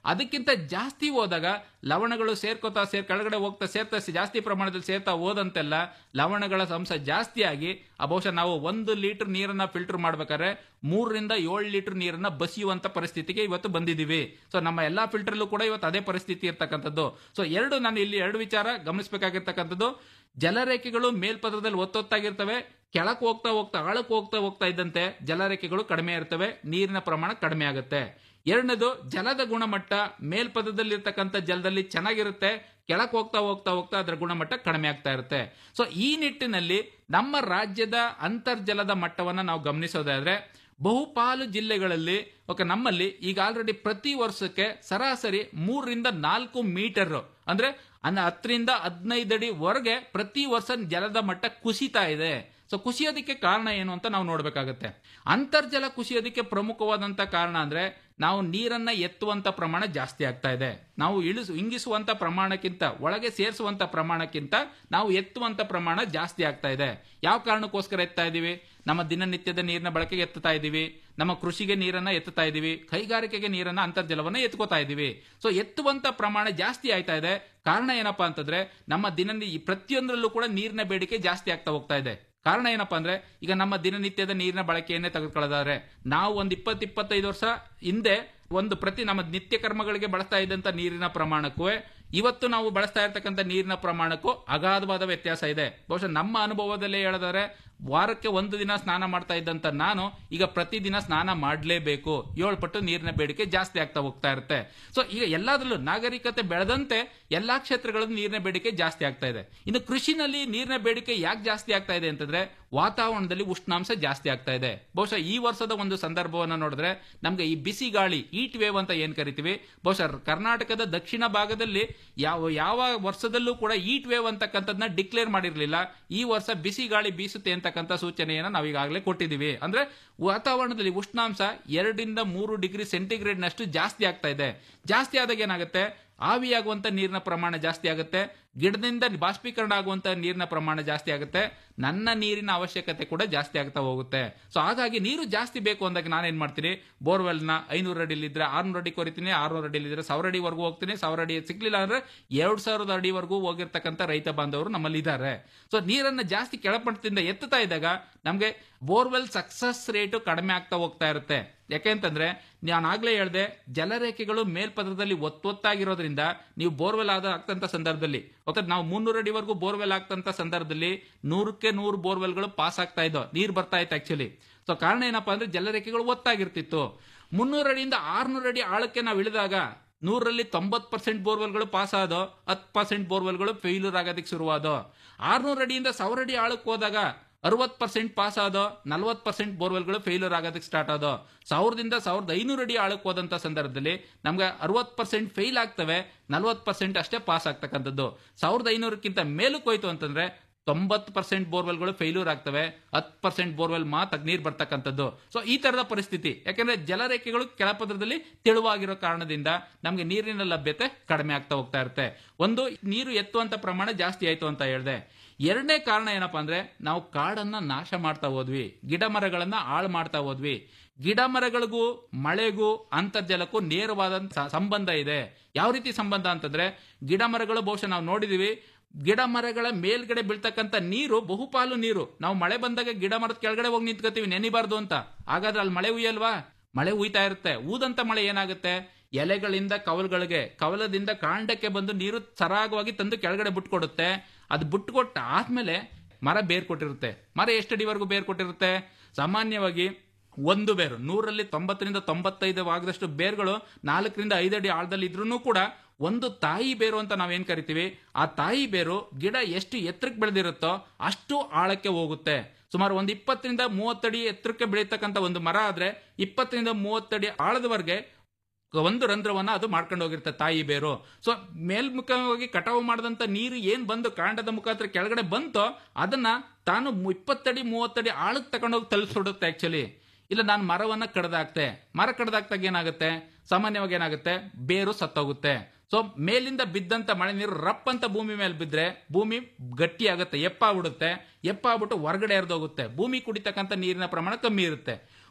ಅದಕ್ಕಿಂತ ಜಾಸ್ತಿ ಹೋದಾಗ ಲವಣಗಳು ಸೇರ್ಕೋತಾ ಸೇರ್ ಕೆಳಗಡೆ ಹೋಗ್ತಾ ಸೇರ್ತಾ ಜಾಸ್ತಿ ಪ್ರಮಾಣದಲ್ಲಿ ಸೇರ್ತಾ ಹೋದಂತೆಲ್ಲ ಲವಣಗಳ ಅಂಶ ಜಾಸ್ತಿ ಆಗಿ ಆ ಬಹುಶಃ ನಾವು ಒಂದು ಲೀಟರ್ ನೀರನ್ನ ಫಿಲ್ಟರ್ ಮಾಡ್ಬೇಕಾದ್ರೆ ಮೂರರಿಂದ ಏಳು ಲೀಟರ್ ನೀರನ್ನ ಬಸಿಯುವಂತ ಪರಿಸ್ಥಿತಿಗೆ ಇವತ್ತು ಬಂದಿದ್ದೀವಿ ಸೊ ನಮ್ಮ ಎಲ್ಲಾ ಫಿಲ್ಟರ್ಲ್ಲೂ ಕೂಡ ಇವತ್ತು ಅದೇ ಪರಿಸ್ಥಿತಿ ಇರ್ತಕ್ಕಂಥದ್ದು ಸೊ ಎರಡು ನಾನು ಇಲ್ಲಿ ಎರಡು ವಿಚಾರ ಗಮನಿಸಬೇಕಾಗಿರ್ತಕ್ಕಂಥದ್ದು ಜಲರೇಖೆಗಳು ಮೇಲ್ಪದರದಲ್ಲಿ ಒತ್ತೊತ್ತಾಗಿರ್ತವೆ ಕೆಳಕ್ ಹೋಗ್ತಾ ಹೋಗ್ತಾ ಆಳಕ್ ಹೋಗ್ತಾ ಹೋಗ್ತಾ ಇದ್ದಂತೆ ಜಲರೇಖೆಗಳು ಕಡಿಮೆ ಇರ್ತವೆ ನೀರಿನ ಪ್ರಮಾಣ ಕಡಿಮೆ ಆಗುತ್ತೆ ಎರಡನೇದು ಜಲದ ಗುಣಮಟ್ಟ ಮೇಲ್ಪದದಲ್ಲಿರ್ತಕ್ಕಂಥ ಜಲದಲ್ಲಿ ಚೆನ್ನಾಗಿರುತ್ತೆ ಕೆಳಕ್ ಹೋಗ್ತಾ ಹೋಗ್ತಾ ಹೋಗ್ತಾ ಅದರ ಗುಣಮಟ್ಟ ಕಡಿಮೆ ಆಗ್ತಾ ಇರುತ್ತೆ ಸೊ ಈ ನಿಟ್ಟಿನಲ್ಲಿ ನಮ್ಮ ರಾಜ್ಯದ ಅಂತರ್ಜಲದ ಮಟ್ಟವನ್ನ ನಾವು ಗಮನಿಸೋದಾದ್ರೆ ಬಹುಪಾಲು ಜಿಲ್ಲೆಗಳಲ್ಲಿ ಓಕೆ ನಮ್ಮಲ್ಲಿ ಈಗ ಆಲ್ರೆಡಿ ಪ್ರತಿ ವರ್ಷಕ್ಕೆ ಸರಾಸರಿ ಮೂರರಿಂದ ನಾಲ್ಕು ಮೀಟರ್ ಅಂದ್ರೆ ಅನ್ನ ಹತ್ತರಿಂದ ಹದಿನೈದು ಅಡಿ ಹೊರಗೆ ಪ್ರತಿ ವರ್ಷ ಜಲದ ಮಟ್ಟ ಕುಸಿತಾ ಇದೆ ಸೊ ಕುಸಿಯೋದಕ್ಕೆ ಕಾರಣ ಏನು ಅಂತ ನಾವು ನೋಡ್ಬೇಕಾಗತ್ತೆ ಅಂತರ್ಜಲ ಕುಸಿಯೋದಕ್ಕೆ ಪ್ರಮುಖವಾದಂತ ಕಾರಣ ಅಂದ್ರೆ ನಾವು ನೀರನ್ನ ಎತ್ತುವಂತ ಪ್ರಮಾಣ ಜಾಸ್ತಿ ಆಗ್ತಾ ಇದೆ ನಾವು ಇಳಿಸು ಇಂಗಿಸುವಂತ ಪ್ರಮಾಣಕ್ಕಿಂತ ಒಳಗೆ ಸೇರಿಸುವಂತ ಪ್ರಮಾಣಕ್ಕಿಂತ ನಾವು ಎತ್ತುವಂತ ಪ್ರಮಾಣ ಜಾಸ್ತಿ ಆಗ್ತಾ ಇದೆ ಯಾವ ಕಾರಣಕ್ಕೋಸ್ಕರ ಎತ್ತಾ ಇದೀವಿ ನಮ್ಮ ದಿನನಿತ್ಯದ ನೀರಿನ ಬಳಕೆಗೆ ಎತ್ತುತ್ತಾ ಇದೀವಿ ನಮ್ಮ ಕೃಷಿಗೆ ನೀರನ್ನ ಎತ್ತುತ್ತಾ ಇದೀವಿ ಕೈಗಾರಿಕೆಗೆ ನೀರನ್ನ ಅಂತರ್ಜಲವನ್ನ ಎತ್ಕೋತಾ ಇದೀವಿ ಸೊ ಎತ್ತುವಂತ ಪ್ರಮಾಣ ಜಾಸ್ತಿ ಆಯ್ತಾ ಇದೆ ಕಾರಣ ಏನಪ್ಪಾ ಅಂತಂದ್ರೆ ನಮ್ಮ ದಿನ ಪ್ರತಿಯೊಂದರಲ್ಲೂ ಕೂಡ ನೀರಿನ ಬೇಡಿಕೆ ಜಾಸ್ತಿ ಆಗ್ತಾ ಹೋಗ್ತಾ ಇದೆ ಕಾರಣ ಏನಪ್ಪಾ ಅಂದ್ರೆ ಈಗ ನಮ್ಮ ದಿನನಿತ್ಯದ ನೀರಿನ ಬಳಕೆಯನ್ನೇ ತೆಗೆದುಕೊಳ್ಳೋದಾದ್ರೆ ನಾವು ಒಂದ್ ಇಪ್ಪತ್ ಇಪ್ಪತ್ತೈದು ವರ್ಷ ಹಿಂದೆ ಒಂದು ಪ್ರತಿ ನಮ್ಮ ನಿತ್ಯ ಕರ್ಮಗಳಿಗೆ ಬಳಸ್ತಾ ಇದ್ದಂತ ನೀರಿನ ಪ್ರಮಾಣಕ್ಕೂ ಇವತ್ತು ನಾವು ಬಳಸ್ತಾ ಇರ್ತಕ್ಕಂಥ ನೀರಿನ ಪ್ರಮಾಣಕ್ಕೂ ಅಗಾಧವಾದ ವ್ಯತ್ಯಾಸ ಇದೆ ಬಹುಶಃ ನಮ್ಮ ಅನುಭವದಲ್ಲೇ ಹೇಳಿದರೆ ವಾರಕ್ಕೆ ಒಂದು ದಿನ ಸ್ನಾನ ಮಾಡ್ತಾ ಇದ್ದಂತ ನಾನು ಈಗ ಪ್ರತಿದಿನ ಸ್ನಾನ ಮಾಡಲೇಬೇಕು ಏಳು ಪಟ್ಟು ನೀರಿನ ಬೇಡಿಕೆ ಜಾಸ್ತಿ ಆಗ್ತಾ ಹೋಗ್ತಾ ಇರುತ್ತೆ ಸೊ ಈಗ ಎಲ್ಲಾದ್ರಲ್ಲೂ ನಾಗರಿಕತೆ ಬೆಳೆದಂತೆ ಎಲ್ಲಾ ಕ್ಷೇತ್ರಗಳಲ್ಲೂ ನೀರಿನ ಬೇಡಿಕೆ ಜಾಸ್ತಿ ಆಗ್ತಾ ಇದೆ ಇನ್ನು ಕೃಷಿನಲ್ಲಿ ನೀರಿನ ಬೇಡಿಕೆ ಯಾಕೆ ಜಾಸ್ತಿ ಆಗ್ತಾ ಇದೆ ಅಂತಂದ್ರೆ ವಾತಾವರಣದಲ್ಲಿ ಉಷ್ಣಾಂಶ ಜಾಸ್ತಿ ಆಗ್ತಾ ಇದೆ ಬಹುಶಃ ಈ ವರ್ಷದ ಒಂದು ಸಂದರ್ಭವನ್ನು ನೋಡಿದ್ರೆ ನಮ್ಗೆ ಈ ಬಿಸಿ ಗಾಳಿ ಈಟ್ ವೇವ್ ಅಂತ ಏನ್ ಕರಿತೀವಿ ಬಹುಶಃ ಕರ್ನಾಟಕದ ದಕ್ಷಿಣ ಭಾಗದಲ್ಲಿ ಯಾವ ಯಾವ ವರ್ಷದಲ್ಲೂ ಕೂಡ ಈಟ್ ವೇವ್ ಅಂತಕ್ಕಂಥದ್ನ ಡಿಕ್ಲೇರ್ ಮಾಡಿರ್ಲಿಲ್ಲ ಈ ವರ್ಷ ಬಿಸಿ ಗಾಳಿ ಬೀಸುತ್ತೆ ಅಂತಕ್ಕಂಥ ಸೂಚನೆಯನ್ನ ನಾವು ಈಗಾಗಲೇ ಕೊಟ್ಟಿದ್ದೀವಿ ಅಂದ್ರೆ ವಾತಾವರಣದಲ್ಲಿ ಉಷ್ಣಾಂಶ ಎರಡರಿಂದ ಮೂರು ಡಿಗ್ರಿ ಸೆಂಟಿಗ್ರೇಡ್ ನಷ್ಟು ಜಾಸ್ತಿ ಆಗ್ತಾ ಇದೆ ಜಾಸ್ತಿ ಆದಾಗ ಏನಾಗುತ್ತೆ ಆವಿಯಾಗುವಂತ ನೀರಿನ ಪ್ರಮಾಣ ಜಾಸ್ತಿ ಆಗುತ್ತೆ ಗಿಡದಿಂದ ಬಾಷ್ಪೀಕರಣ ಆಗುವಂತ ನೀರಿನ ಪ್ರಮಾಣ ಜಾಸ್ತಿ ಆಗುತ್ತೆ ನನ್ನ ನೀರಿನ ಅವಶ್ಯಕತೆ ಕೂಡ ಜಾಸ್ತಿ ಆಗ್ತಾ ಹೋಗುತ್ತೆ ಸೊ ಹಾಗಾಗಿ ನೀರು ಜಾಸ್ತಿ ಬೇಕು ಅಂದಾಗ ನಾನೇನ್ ಮಾಡ್ತೀನಿ ಬೋರ್ವೆಲ್ ನ ಐನೂರು ಅಡಿಲಿದ್ರೆ ಆರ್ನೂರು ಅಡಿ ಕೊರಿತೀನಿ ಆರ್ನೂರು ಅಡಿಲಿದ್ರೆ ಸಾವಿರ ಅಡಿವರೆಗೂ ಹೋಗ್ತೀನಿ ಸಾವಿರ ಅಡಿ ಸಿಗ್ಲಿಲ್ಲ ಅಂದ್ರೆ ಎರಡ್ ಸಾವಿರದ ಅಡಿವರೆಗೂ ಹೋಗಿರ್ತಕ್ಕಂಥ ರೈತ ಬಾಂಧವರು ನಮ್ಮಲ್ಲಿ ಇದ್ದಾರೆ ಸೊ ನೀರನ್ನ ಜಾಸ್ತಿ ಕೆಳಮಟ್ಟದಿಂದ ಎತ್ತುತ್ತಾ ಇದ್ದಾಗ ನಮ್ಗೆ ಬೋರ್ವೆಲ್ ಸಕ್ಸಸ್ ರೇಟು ಕಡಿಮೆ ಆಗ್ತಾ ಹೋಗ್ತಾ ಇರುತ್ತೆ ಯಾಕೆಂತಂದ್ರೆ ನಾನು ಆಗ್ಲೇ ಹೇಳ್ದೆ ಜಲರೇಖೆಗಳು ಮೇಲ್ಪದರದಲ್ಲಿ ಒತ್ತೊತ್ತಾಗಿರೋದ್ರಿಂದ ನೀವು ಬೋರ್ವೆಲ್ ಆದ ಆಗ್ತಂತ ಸಂದರ್ಭದಲ್ಲಿ ಓಕೆ ನಾವು ಮುನ್ನೂರು ಅಡಿವರೆಗೂ ಬೋರ್ವೆಲ್ ಆಗ್ತಂತ ಸಂದರ್ಭದಲ್ಲಿ ನೂರಕ್ಕೆ ನೂರು ಬೋರ್ವೆಲ್ಗಳು ಪಾಸ್ ಆಗ್ತಾ ಇದ್ದೋ ನೀರು ಬರ್ತಾ ಇತ್ತು ಆಕ್ಚುಲಿ ಸೊ ಕಾರಣ ಏನಪ್ಪಾ ಅಂದ್ರೆ ಜಲರೇಖೆಗಳು ಒತ್ತಾಗಿರ್ತಿತ್ತು ಮುನ್ನೂರು ಅಡಿಯಿಂದ ಆರ್ನೂರು ಅಡಿ ಆಳಕ್ಕೆ ನಾವು ಇಳಿದಾಗ ನೂರರಲ್ಲಿ ತೊಂಬತ್ ಪರ್ಸೆಂಟ್ ಬೋರ್ವೆಲ್ಗಳು ಪಾಸ್ ಆದೋ ಹತ್ತು ಪರ್ಸೆಂಟ್ ಬೋರ್ವೆಲ್ಗಳು ಫೇಲ್ಯೂರ್ ಆಗೋದಕ್ಕೆ ಶುರುವಾದೋ ಆರ್ನೂರು ಅಡಿಯಿಂದ ಸಾವಿರ ಅಡಿ ಆಳಕ್ಕೆ ಹೋದಾಗ ಅರವತ್ ಪರ್ಸೆಂಟ್ ಪಾಸ್ ಆದೋ ನಲ್ವತ್ ಪರ್ಸೆಂಟ್ ಬೋರ್ವೆಲ್ಗಳು ಫೇಲ್ಯೂರ್ ಆಗೋದಕ್ಕೆ ಸ್ಟಾರ್ಟ್ ಆದೋ ಸಾವಿರದಿಂದ ಸಾವಿರದ ಐನೂರು ಅಡಿ ಆಳಕ್ಕೆ ಹೋದಂತ ಸಂದರ್ಭದಲ್ಲಿ ನಮ್ಗೆ ಅರವತ್ ಪರ್ಸೆಂಟ್ ಫೇಲ್ ಆಗ್ತವೆ ನಲ್ವತ್ ಪರ್ಸೆಂಟ್ ಅಷ್ಟೇ ಪಾಸ್ ಆಗ್ತಕ್ಕಂಥದ್ದು ಸಾವಿರದ ಐನೂರಕ್ಕಿಂತ ಮೇಲಕ್ಕೆ ಹೋಯ್ತು ಅಂತಂದ್ರೆ ತೊಂಬತ್ತು ಪರ್ಸೆಂಟ್ ಬೋರ್ವೆಲ್ಗಳು ಫೇಲ್ಯೂರ್ ಆಗ್ತವೆ ಹತ್ತು ಪರ್ಸೆಂಟ್ ಬೋರ್ವೆಲ್ ಮಾತ್ರ ನೀರು ಬರ್ತಕ್ಕಂಥದ್ದು ಸೊ ಈ ತರದ ಪರಿಸ್ಥಿತಿ ಯಾಕಂದ್ರೆ ಜಲರೇಖೆಗಳು ಕೆಳಪದರದಲ್ಲಿ ತೆಳುವಾಗಿರೋ ಕಾರಣದಿಂದ ನಮಗೆ ನೀರಿನ ಲಭ್ಯತೆ ಕಡಿಮೆ ಆಗ್ತಾ ಹೋಗ್ತಾ ಇರುತ್ತೆ ಒಂದು ನೀರು ಎತ್ತುವಂತ ಪ್ರಮಾಣ ಜಾಸ್ತಿ ಆಯ್ತು ಅಂತ ಹೇಳಿದೆ ಎರಡನೇ ಕಾರಣ ಏನಪ್ಪಾ ಅಂದ್ರೆ ನಾವು ಕಾಡನ್ನ ನಾಶ ಮಾಡ್ತಾ ಹೋದ್ವಿ ಗಿಡ ಮರಗಳನ್ನ ಹಾಳು ಮಾಡ್ತಾ ಹೋದ್ವಿ ಗಿಡ ಮರಗಳಿಗೂ ಮಳೆಗೂ ಅಂತರ್ಜಲಕ್ಕೂ ನೇರವಾದ ಸಂಬಂಧ ಇದೆ ಯಾವ ರೀತಿ ಸಂಬಂಧ ಅಂತಂದ್ರೆ ಗಿಡ ಮರಗಳು ಬಹುಶಃ ನಾವು ನೋಡಿದೀವಿ ಗಿಡ ಮರಗಳ ಮೇಲ್ಗಡೆ ಬೀಳ್ತಕ್ಕಂಥ ನೀರು ಬಹುಪಾಲು ನೀರು ನಾವು ಮಳೆ ಬಂದಾಗ ಗಿಡ ಮರದ ಕೆಳಗಡೆ ಹೋಗಿ ನಿಂತ್ಕೋತೀವಿ ನೆನಿಬಾರ್ದು ಅಂತ ಹಾಗಾದ್ರೆ ಅಲ್ಲಿ ಮಳೆ ಉಯ್ಯಲ್ವಾ ಮಳೆ ಉಯ್ತಾ ಇರುತ್ತೆ ಊದಂತ ಮಳೆ ಏನಾಗುತ್ತೆ ಎಲೆಗಳಿಂದ ಕವಲ್ಗಳಿಗೆ ಕವಲದಿಂದ ಕಾಂಡಕ್ಕೆ ಬಂದು ನೀರು ಸರಾಗವಾಗಿ ತಂದು ಕೆಳಗಡೆ ಬಿಟ್ಕೊಡುತ್ತೆ ಅದು ಬಿಟ್ಕೊಟ್ಟ ಆದ್ಮೇಲೆ ಮರ ಬೇರ್ ಕೊಟ್ಟಿರುತ್ತೆ ಮರ ಎಷ್ಟು ಅಡಿವರೆಗೂ ಬೇರ್ ಕೊಟ್ಟಿರುತ್ತೆ ಸಾಮಾನ್ಯವಾಗಿ ಒಂದು ಬೇರು ನೂರಲ್ಲಿ ತೊಂಬತ್ತರಿಂದ ತೊಂಬತ್ತೈದು ಭಾಗದಷ್ಟು ಬೇರ್ಗಳು ನಾಲ್ಕರಿಂದ ಐದು ಅಡಿ ಆಳದಲ್ಲಿ ಇದ್ರೂ ಕೂಡ ಒಂದು ತಾಯಿ ಬೇರು ಅಂತ ನಾವೇನ್ ಕರಿತೀವಿ ಆ ತಾಯಿ ಬೇರು ಗಿಡ ಎಷ್ಟು ಎತ್ತರಕ್ಕೆ ಬೆಳೆದಿರುತ್ತೋ ಅಷ್ಟು ಆಳಕ್ಕೆ ಹೋಗುತ್ತೆ ಸುಮಾರು ಒಂದು ಇಪ್ಪತ್ತರಿಂದ ಮೂವತ್ತಡಿ ಎತ್ತರಕ್ಕೆ ಬೆಳೀತಕ್ಕಂಥ ಒಂದು ಮರ ಆದ್ರೆ ಇಪ್ಪತ್ತರಿಂದ ಮೂವತ್ತಡಿ ಆಳದವರೆಗೆ ಒಂದು ರಂಧ್ರವನ್ನ ಅದು ಮಾಡ್ಕೊಂಡು ಹೋಗಿರುತ್ತೆ ತಾಯಿ ಬೇರು ಸೊ ಮೇಲ್ಮುಖವಾಗಿ ಕಟಾವು ಮಾಡಿದಂತ ನೀರು ಏನ್ ಬಂದು ಕಾಂಡದ ಮುಖಾಂತರ ಕೆಳಗಡೆ ಬಂತೋ ಅದನ್ನ ತಾನು ಇಪ್ಪತ್ತಡಿ ಮೂವತ್ತಡಿ ಆಳಕ್ಕೆ ತಗೊಂಡೋಗಿ ತಲುಪಿಸ್ಬಿಡುತ್ತೆ ಆಕ್ಚುಲಿ ಇಲ್ಲ ನಾನು ಮರವನ್ನ ಕಡ್ದಾಕ್ತೆ ಮರ ಕಡ್ದಾಕ್ದಾಗ ಏನಾಗುತ್ತೆ ಸಾಮಾನ್ಯವಾಗಿ ಏನಾಗುತ್ತೆ ಬೇರು ಸತ್ತೋಗುತ್ತೆ ಸೊ ಮೇಲಿಂದ ಬಿದ್ದಂತ ಮಳೆ ನೀರು ರಪ್ ಅಂತ ಭೂಮಿ ಮೇಲೆ ಬಿದ್ರೆ ಭೂಮಿ ಗಟ್ಟಿ ಆಗುತ್ತೆ ಎಪ್ಪ ಬಿಡುತ್ತೆ ಎಪ್ಪ ಆಗ್ಬಿಟ್ಟು ಹೊರಗಡೆ ಹರಿದೋಗುತ್ತೆ ಭೂಮಿ ಕುಡಿತಕ್ಕಂಥ ನೀರಿನ ಪ್ರಮಾಣ ಕಮ್ಮಿ ಇರುತ್ತೆ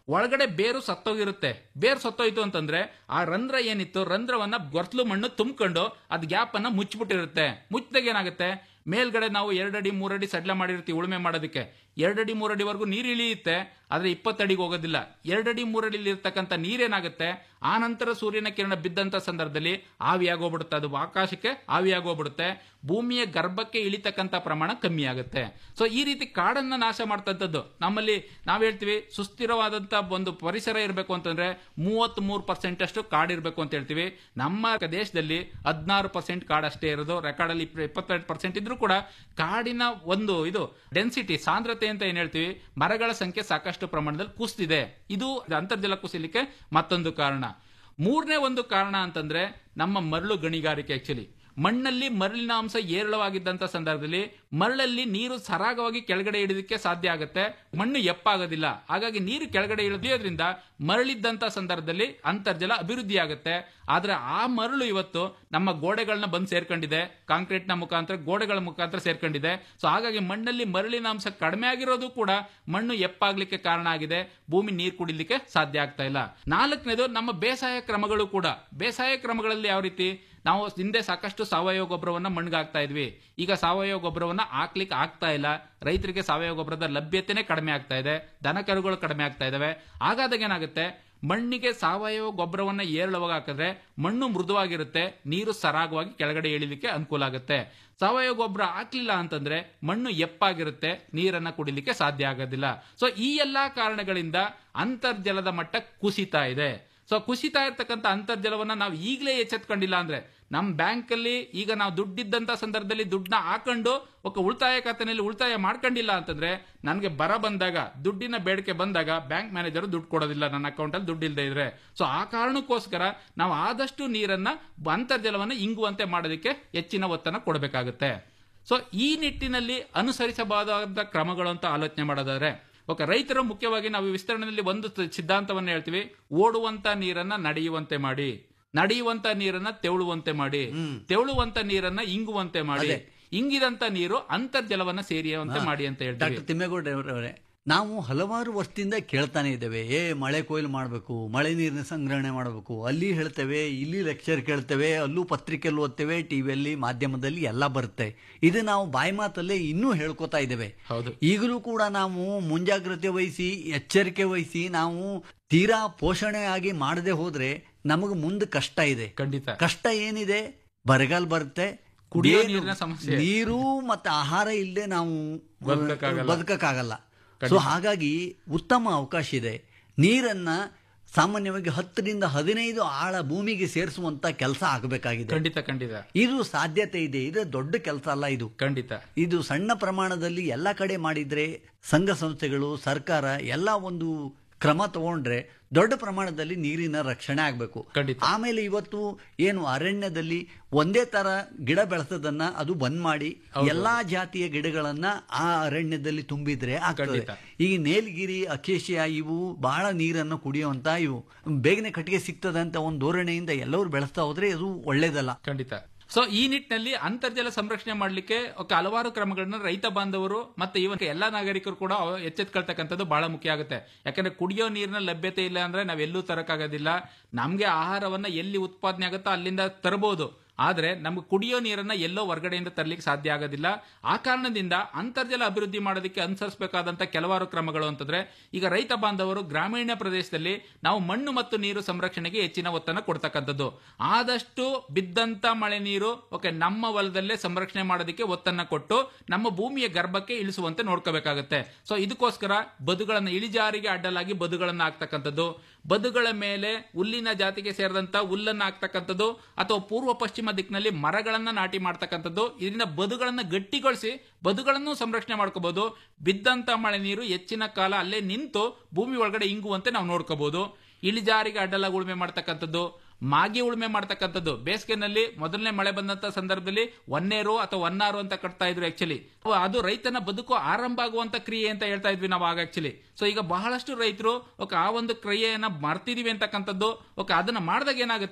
ಒಳಗಡೆ ಬೇರು ಸತ್ತೋಗಿರುತ್ತೆ ಬೇರು ಸತ್ತೋಯ್ತು ಅಂತಂದ್ರೆ ಆ ರಂಧ್ರ ಏನಿತ್ತು ರಂಧ್ರವನ್ನ ಗೊರ್ತ್ಲು ಮಣ್ಣು ತುಂಬಿಕೊಂಡು ಅದ್ ಗ್ಯಾಪ್ ಅನ್ನ ಮುಚ್ಚಿಬಿಟ್ಟಿರುತ್ತೆ ಮುಚ್ಚಿದಾಗ ಏನಾಗುತ್ತೆ ಮೇಲ್ಗಡೆ ನಾವು ಎರಡಡಿ ಮೂರಡಿ ಸಡ್ಲ ಮಾಡಿರ್ತೀವಿ ಉಳುಮೆ ಮಾಡೋದಕ್ಕೆ ಎರಡಡಿ ಮೂರಡಿವರೆಗೂ ನೀರು ಇಳಿಯುತ್ತೆ ಆದ್ರೆ ಇಪ್ಪತ್ತಡಿಗೆ ಹೋಗೋದಿಲ್ಲ ಎರಡಡಿ ಮೂರಡಿಲಿ ಇರ್ತಕ್ಕಂಥ ನೀರೇನಾಗುತ್ತೆ ಆ ನಂತರ ಸೂರ್ಯನ ಕಿರಣ ಬಿದ್ದಂತ ಸಂದರ್ಭದಲ್ಲಿ ಆವಿಯಾಗೋಗ್ಬಿಡುತ್ತೆ ಅದು ಆಕಾಶಕ್ಕೆ ಆವಿಯಾಗೋಗ್ಬಿಡುತ್ತೆ ಭೂಮಿಯ ಗರ್ಭಕ್ಕೆ ಇಳಿತಕ್ಕಂಥ ಪ್ರಮಾಣ ಕಮ್ಮಿ ಆಗುತ್ತೆ ಸೊ ಈ ರೀತಿ ಕಾಡನ್ನ ನಾಶ ಮಾಡ್ತಂಥದ್ದು ನಮ್ಮಲ್ಲಿ ನಾವ್ ಹೇಳ್ತೀವಿ ಸುಸ್ಥಿರವಾದಂತ ಒಂದು ಪರಿಸರ ಇರಬೇಕು ಅಂತಂದ್ರೆ ಮೂವತ್ತ್ ಮೂರು ಪರ್ಸೆಂಟ್ ಅಷ್ಟು ಕಾಡಿರ್ಬೇಕು ಅಂತ ಹೇಳ್ತೀವಿ ನಮ್ಮ ದೇಶದಲ್ಲಿ ಹದಿನಾರು ಪರ್ಸೆಂಟ್ ಕಾಡು ಅಷ್ಟೇ ಇರೋದು ರೆಕಾರ್ಡ್ ಅಲ್ಲಿ ಇಪ್ಪತ್ತೆರಡು ಪರ್ಸೆಂಟ್ ಇದ್ರೂ ಕೂಡ ಕಾಡಿನ ಒಂದು ಇದು ಡೆನ್ಸಿಟಿ ಸಾಂದ್ರತೆ ಅಂತ ಏನ್ ಹೇಳ್ತೀವಿ ಮರಗಳ ಸಂಖ್ಯೆ ಸಾಕಷ್ಟು ಪ್ರಮಾಣದಲ್ಲಿ ಕುಸಿದಿದೆ ಇದು ಅಂತರ್ಜಲ ಕುಸಿಲಿಕ್ಕೆ ಮತ್ತೊಂದು ಕಾರಣ ಮೂರನೇ ಒಂದು ಕಾರಣ ಅಂತಂದ್ರೆ ನಮ್ಮ ಮರಳು ಗಣಿಗಾರಿಕೆ ಆಕ್ಚುಲಿ ಮಣ್ಣಲ್ಲಿ ಮರಳಿನ ಅಂಶ ಏರಳವಾಗಿದ್ದಂತ ಸಂದರ್ಭದಲ್ಲಿ ಮರಳಲ್ಲಿ ನೀರು ಸರಾಗವಾಗಿ ಕೆಳಗಡೆ ಇಳಿದಕ್ಕೆ ಸಾಧ್ಯ ಆಗುತ್ತೆ ಮಣ್ಣು ಎಪ್ಪಾಗೋದಿಲ್ಲ ಹಾಗಾಗಿ ನೀರು ಕೆಳಗಡೆ ಇಳಿಯೋದ್ರಿಂದ ಮರಳಿದ್ದಂತ ಸಂದರ್ಭದಲ್ಲಿ ಅಂತರ್ಜಲ ಅಭಿವೃದ್ಧಿ ಆಗುತ್ತೆ ಆದ್ರೆ ಆ ಮರಳು ಇವತ್ತು ನಮ್ಮ ಗೋಡೆಗಳನ್ನ ಬಂದು ಸೇರ್ಕೊಂಡಿದೆ ಕಾಂಕ್ರೀಟ್ ನ ಮುಖಾಂತರ ಗೋಡೆಗಳ ಮುಖಾಂತರ ಸೇರ್ಕೊಂಡಿದೆ ಸೊ ಹಾಗಾಗಿ ಮಣ್ಣಲ್ಲಿ ಮರಳಿನ ಅಂಶ ಕಡಿಮೆ ಆಗಿರೋದು ಕೂಡ ಮಣ್ಣು ಎಪ್ಪಾಗ್ಲಿಕ್ಕೆ ಕಾರಣ ಆಗಿದೆ ಭೂಮಿ ನೀರು ಕುಡಿಲಿಕ್ಕೆ ಸಾಧ್ಯ ಆಗ್ತಾ ಇಲ್ಲ ನಾಲ್ಕನೇದು ನಮ್ಮ ಬೇಸಾಯ ಕ್ರಮಗಳು ಕೂಡ ಬೇಸಾಯ ಕ್ರಮಗಳಲ್ಲಿ ಯಾವ ರೀತಿ ನಾವು ಹಿಂದೆ ಸಾಕಷ್ಟು ಸಾವಯವ ಗೊಬ್ಬರವನ್ನ ಮಣ್ಣಿಗೆ ಹಾಕ್ತಾ ಇದ್ವಿ ಈಗ ಸಾವಯವ ಗೊಬ್ಬರವನ್ನ ಹಾಕ್ಲಿಕ್ಕೆ ಆಗ್ತಾ ಇಲ್ಲ ರೈತರಿಗೆ ಸಾವಯವ ಗೊಬ್ಬರದ ಲಭ್ಯತೆನೇ ಕಡಿಮೆ ಆಗ್ತಾ ಇದೆ ದನ ಕರುಗಳು ಕಡಿಮೆ ಆಗ್ತಾ ಇದಾವೆ ಹಾಗಾದಾಗ ಏನಾಗುತ್ತೆ ಮಣ್ಣಿಗೆ ಸಾವಯವ ಗೊಬ್ಬರವನ್ನ ಏರಳವಾಗಿ ಹಾಕಿದ್ರೆ ಮಣ್ಣು ಮೃದುವಾಗಿರುತ್ತೆ ನೀರು ಸರಾಗವಾಗಿ ಕೆಳಗಡೆ ಇಳಿಲಿಕ್ಕೆ ಅನುಕೂಲ ಆಗುತ್ತೆ ಸಾವಯವ ಗೊಬ್ಬರ ಹಾಕ್ಲಿಲ್ಲ ಅಂತಂದ್ರೆ ಮಣ್ಣು ಎಪ್ಪಾಗಿರುತ್ತೆ ನೀರನ್ನ ಕುಡಿಲಿಕ್ಕೆ ಸಾಧ್ಯ ಆಗೋದಿಲ್ಲ ಸೊ ಈ ಎಲ್ಲಾ ಕಾರಣಗಳಿಂದ ಅಂತರ್ಜಲದ ಮಟ್ಟ ಕುಸಿತಾ ಇದೆ ಸೊ ಕುಸಿತಾ ಇರ್ತಕ್ಕಂಥ ಅಂತರ್ಜಲವನ್ನ ನಾವು ಈಗಲೇ ಎಚ್ಚೆತ್ಕೊಂಡಿಲ್ಲ ಅಂದ್ರೆ ನಮ್ಮ ಬ್ಯಾಂಕ್ ಅಲ್ಲಿ ಈಗ ನಾವು ದುಡ್ಡಿದ್ದಂತ ಸಂದರ್ಭದಲ್ಲಿ ದುಡ್ಡನ್ನ ಹಾಕೊಂಡು ఒక ಉಳಿತಾಯ ಖಾತೆನಲ್ಲಿ ಉಳಿತಾಯ ಮಾಡ್ಕೊಂಡಿಲ್ಲ ಅಂತಂದ್ರೆ ನನಗೆ ಬರ ಬಂದಾಗ ದುಡ್ಡಿನ ಬೇಡಿಕೆ ಬಂದಾಗ ಬ್ಯಾಂಕ್ ಮ್ಯಾನೇಜರ್ ದುಡ್ಡು ಕೊಡೋದಿಲ್ಲ ನನ್ನ ಅಕೌಂಟ್ ಅಲ್ಲಿ ದುಡ್ಡು ಇಲ್ಲದೆ ಇದ್ರೆ ಸೊ ಆ ಕಾರಣಕ್ಕೋಸ್ಕರ ನಾವು ಆದಷ್ಟು ನೀರನ್ನ ಅಂತರ್ಜಲವನ್ನ ಇಂಗುವಂತೆ ಮಾಡೋದಕ್ಕೆ ಹೆಚ್ಚಿನ ಒತ್ತನ್ನು ಕೊಡಬೇಕಾಗುತ್ತೆ ಸೊ ಈ ನಿಟ್ಟಿನಲ್ಲಿ ಅನುಸರಿಸಬಹುದಾದ ಕ್ರಮಗಳು ಅಂತ ಆಲೋಚನೆ ಮಾಡೋದಾದ್ರೆ ಓಕೆ ರೈತರು ಮುಖ್ಯವಾಗಿ ನಾವು ವಿಸ್ತರಣೆಯಲ್ಲಿ ಒಂದು ತ- ಸಿದ್ಧಾಂತವನ್ನ ಹೇಳ್ತೀವಿ ಓಡುವಂತ ನೀರನ್ನ ನಡೆಯುವಂತೆ ಮಾಡಿ ನಡೆಯುವಂತ ನೀರನ್ನ ತೆವಳುವಂತೆ ಮಾಡಿ ತೆವಳುವಂತ ನೀರನ್ನ ಇಂಗುವಂತೆ ಮಾಡಿ ಇಂಗಿದಂತ ನೀರು ಅಂತರ್ಜಲವನ್ನ ಸೇರಿಯುವಂತೆ ಮಾಡಿ ಅಂತ ಹೇಳ್ತೀವಿ ಡಾಕ್ಟರ್ ತಿಮ್ಮೇಗೌಡರವರೇ ನಾವು ಹಲವಾರು ವರ್ಷದಿಂದ ಕೇಳ್ತಾನೆ ಇದ್ದೇವೆ ಏ ಮಳೆ ಕೊಯ್ಲು ಮಾಡಬೇಕು ಮಳೆ ನೀರಿನ ಸಂಗ್ರಹಣೆ ಮಾಡಬೇಕು ಅಲ್ಲಿ ಹೇಳ್ತೇವೆ ಇಲ್ಲಿ ಲೆಕ್ಚರ್ ಕೇಳ್ತೇವೆ ಅಲ್ಲೂ ಪತ್ರಿಕೆಯಲ್ಲಿ ಓದ್ತೇವೆ ಟಿವಿಯಲ್ಲಿ ಮಾಧ್ಯಮದಲ್ಲಿ ಎಲ್ಲ ಬರುತ್ತೆ ಇದು ನಾವು ಬಾಯಿ ಮಾತಲ್ಲೇ ಇನ್ನೂ ಹೇಳ್ಕೊತಾ ಇದ್ದೇವೆ ಹೌದು ಈಗಲೂ ಕೂಡ ನಾವು ಮುಂಜಾಗ್ರತೆ ವಹಿಸಿ ಎಚ್ಚರಿಕೆ ವಹಿಸಿ ನಾವು ತೀರಾ ಪೋಷಣೆ ಆಗಿ ಮಾಡದೆ ಹೋದ್ರೆ ನಮಗೆ ಮುಂದೆ ಕಷ್ಟ ಇದೆ ಖಂಡಿತ ಕಷ್ಟ ಏನಿದೆ ಬರಗಾಲ ಬರುತ್ತೆ ಕುಡಿಯೋ ಏನು? ನೀರಿನ ಸಮಸ್ಯೆ. ನೀರು ಮತ್ತೆ ಆಹಾರ ಇಲ್ಲದೆ ನಾವು ಬದುಕಕ್ಕಾಗಲ್ಲ. ಬದುಕಕ್ಕಾಗಲ್ಲ ಸೊ ಹಾಗಾಗಿ ಉತ್ತಮ ಅವಕಾಶ ಇದೆ ನೀರನ್ನ ಸಾಮಾನ್ಯವಾಗಿ ಹತ್ತರಿಂದ ಹದಿನೈದು ಆಳ ಭೂಮಿಗೆ ಸೇರಿಸುವಂತ ಕೆಲಸ ಆಗಬೇಕಾಗಿದೆ ಖಂಡಿತ ಖಂಡಿತ ಇದು ಸಾಧ್ಯತೆ ಇದೆ ಇದು ದೊಡ್ಡ ಕೆಲಸ ಅಲ್ಲ ಇದು ಖಂಡಿತ ಇದು ಸಣ್ಣ ಪ್ರಮಾಣದಲ್ಲಿ ಎಲ್ಲ ಕಡೆ ಮಾಡಿದ್ರೆ ಸಂಘ ಸಂಸ್ಥೆಗಳು ಸರ್ಕಾರ ಎಲ್ಲ ಒಂದು ಕ್ರಮ ತಗೊಂಡ್ರೆ ದೊಡ್ಡ ಪ್ರಮಾಣದಲ್ಲಿ ನೀರಿನ ರಕ್ಷಣೆ ಆಗಬೇಕು ಖಂಡಿತ. ಆಮೇಲೆ ಇವತ್ತು ಏನು ಅರಣ್ಯದಲ್ಲಿ ಒಂದೇ ತರ ಗಿಡ ಬೆಳೆಸೋದನ್ನ ಅದು ಬಂದ್ ಮಾಡಿ ಎಲ್ಲಾ ಜಾತಿಯ ಗಿಡಗಳನ್ನ ಆ ಅರಣ್ಯದಲ್ಲಿ ತುಂಬಿದ್ರೆ ಆಗ್ತದೆ ಖಂಡಿತ. ಈಗ ನೇಲ್ಗಿರಿ ಅಕೇಶಿಯ ಇವು ಬಹಳ ನೀರನ್ನು ಕುಡಿಯುವಂತ ಇವು ಬೇಗನೆ ಕಟ್ಟಿಗೆ ಸಿಗ್ತದೆ ಅಂತ ಒಂದು ಧೋರಣೆಯಿಂದ ಎಲ್ಲರೂ ಬೆಳೆಸ್ತಾ ಹೋದ್ರೆ ಅದು ಒಳ್ಳೇದಲ್ಲ ಖಂಡಿತ ಸೊ ಈ ನಿಟ್ಟಿನಲ್ಲಿ ಅಂತರ್ಜಲ ಸಂರಕ್ಷಣೆ ಮಾಡಲಿಕ್ಕೆ ಹಲವಾರು ಕ್ರಮಗಳನ್ನ ರೈತ ಬಾಂಧವರು ಮತ್ತೆ ಇವನ್ ಎಲ್ಲಾ ನಾಗರಿಕರು ಕೂಡ ಅವ- ಎಚ್ಚೆತ್ಕೊಳ್ತಕ್ಕಂಥದ್ದು ಬಹಳ ಮುಖ್ಯ ಆಗುತ್ತೆ ಯಾಕಂದ್ರೆ ಕುಡಿಯೋ ನೀರಿನ ಲಭ್ಯತೆ ಇಲ್ಲ ಅಂದ್ರೆ ನಾವೆಲ್ಲೂ ತರಕ್ಕಾಗೋದಿಲ್ಲ ನಮ್ಗೆ ಆಹಾರವನ್ನ ಎಲ್ಲಿ ಉತ್ಪಾದನೆ ಆಗುತ್ತೋ ಅಲ್ಲಿಂದ ತರಬಹುದು ಆದ್ರೆ ನಮ್ಗೆ ಕುಡಿಯೋ ನೀರನ್ನ ಎಲ್ಲೋ ಹೊರಗಡೆಯಿಂದ ತರಲಿಕ್ಕೆ ಸಾಧ್ಯ ಆಗೋದಿಲ್ಲ ಆ ಕಾರಣದಿಂದ ಅಂತರ್ಜಲ ಅಭಿವೃದ್ಧಿ ಮಾಡೋದಕ್ಕೆ ಅನುಸರಿಸಬೇಕಾದಂತ ಕೆಲವಾರು ಕ್ರಮಗಳು ಅಂತಂದ್ರೆ ಈಗ ರೈತ ಬಾಂಧವರು ಗ್ರಾಮೀಣ ಪ್ರದೇಶದಲ್ಲಿ ನಾವು ಮಣ್ಣು ಮತ್ತು ನೀರು ಸಂರಕ್ಷಣೆಗೆ ಹೆಚ್ಚಿನ ಒತ್ತನ್ನು ಕೊಡ್ತಕ್ಕಂಥದ್ದು ಆದಷ್ಟು ಬಿದ್ದಂತ ಮಳೆ ನೀರು ಓಕೆ ನಮ್ಮ ಹೊಲದಲ್ಲೇ ಸಂರಕ್ಷಣೆ ಮಾಡೋದಕ್ಕೆ ಒತ್ತನ್ನ ಕೊಟ್ಟು ನಮ್ಮ ಭೂಮಿಯ ಗರ್ಭಕ್ಕೆ ಇಳಿಸುವಂತೆ ನೋಡ್ಕೋಬೇಕಾಗತ್ತೆ ಸೊ ಇದಕ್ಕೋಸ್ಕರ ಬದುಗಳನ್ನ ಇಳಿಜಾರಿಗೆ ಅಡ್ಡಲಾಗಿ ಬದುಗಳನ್ನ ಹಾಕ್ತಕ್ಕಂಥದ್ದು ಬದುಗಳ ಮೇಲೆ ಹುಲ್ಲಿನ ಜಾತಿಗೆ ಸೇರಿದಂತ ಹುಲ್ಲನ್ನ ಹಾಕ್ತಕ್ಕಂಥದ್ದು ಅಥವಾ ಪೂರ್ವ ಪಶ್ಚಿಮ ದಿಕ್ಕಿನಲ್ಲಿ ಮರಗಳನ್ನ ನಾಟಿ ಮಾಡ್ತಕ್ಕಂಥದ್ದು ಇದರಿಂದ ಬದುಗಳನ್ನ ಗಟ್ಟಿಗೊಳಿಸಿ ಬದುಗಳನ್ನು ಸಂರಕ್ಷಣೆ ಮಾಡ್ಕೋಬಹುದು ಬಿದ್ದಂತ ಮಳೆ ನೀರು ಹೆಚ್ಚಿನ ಕಾಲ ಅಲ್ಲೇ ನಿಂತು ಭೂಮಿ ಒಳಗಡೆ ಇಂಗುವಂತೆ ನಾವು ನೋಡ್ಕೋಬಹುದು ಇಳಿಜಾರಿಗೆ ಅಡ್ಡಲಾಗಿ ಉಳುಮೆ ಮಾಡ್ತಕ್ಕಂಥದ್ದು ಮಾಗಿ ಉಳುಮೆ ಮಾಡ್ತಕ್ಕಂಥದ್ದು ಬೇಸಿಗೆನಲ್ಲಿ ಮೊದಲನೇ ಮಳೆ ಬಂದಂತ ಸಂದರ್ಭದಲ್ಲಿ ಒನ್ನೇರು ಅಥವಾ ಒನ್ನಾರು ಅಂತ ಕಟ್ತಾ ಇದ್ರು ಆಕ್ಚುಲಿ ಅದು ರೈತನ ಬದುಕು ಆರಂಭ ಆಗುವಂತ ಕ್ರಿಯೆ ಅಂತ ಹೇಳ್ತಾ ಇದ್ವಿ ನಾವು ಆಗ ಆಕ್ಚುಲಿ ಸೊ ಈಗ ಬಹಳಷ್ಟು ರೈತರು ಓಕೆ ಆ ಒಂದು ಕ್ರಿಯೆಯನ್ನ ಮರ್ತಿದೀವಿ ಅಂತಕ್ಕಂಥದ್ದು ಓಕೆ ಅದನ್ನ ಮಾಡಿದಾಗ ಏನಾಗುತ್ತೆ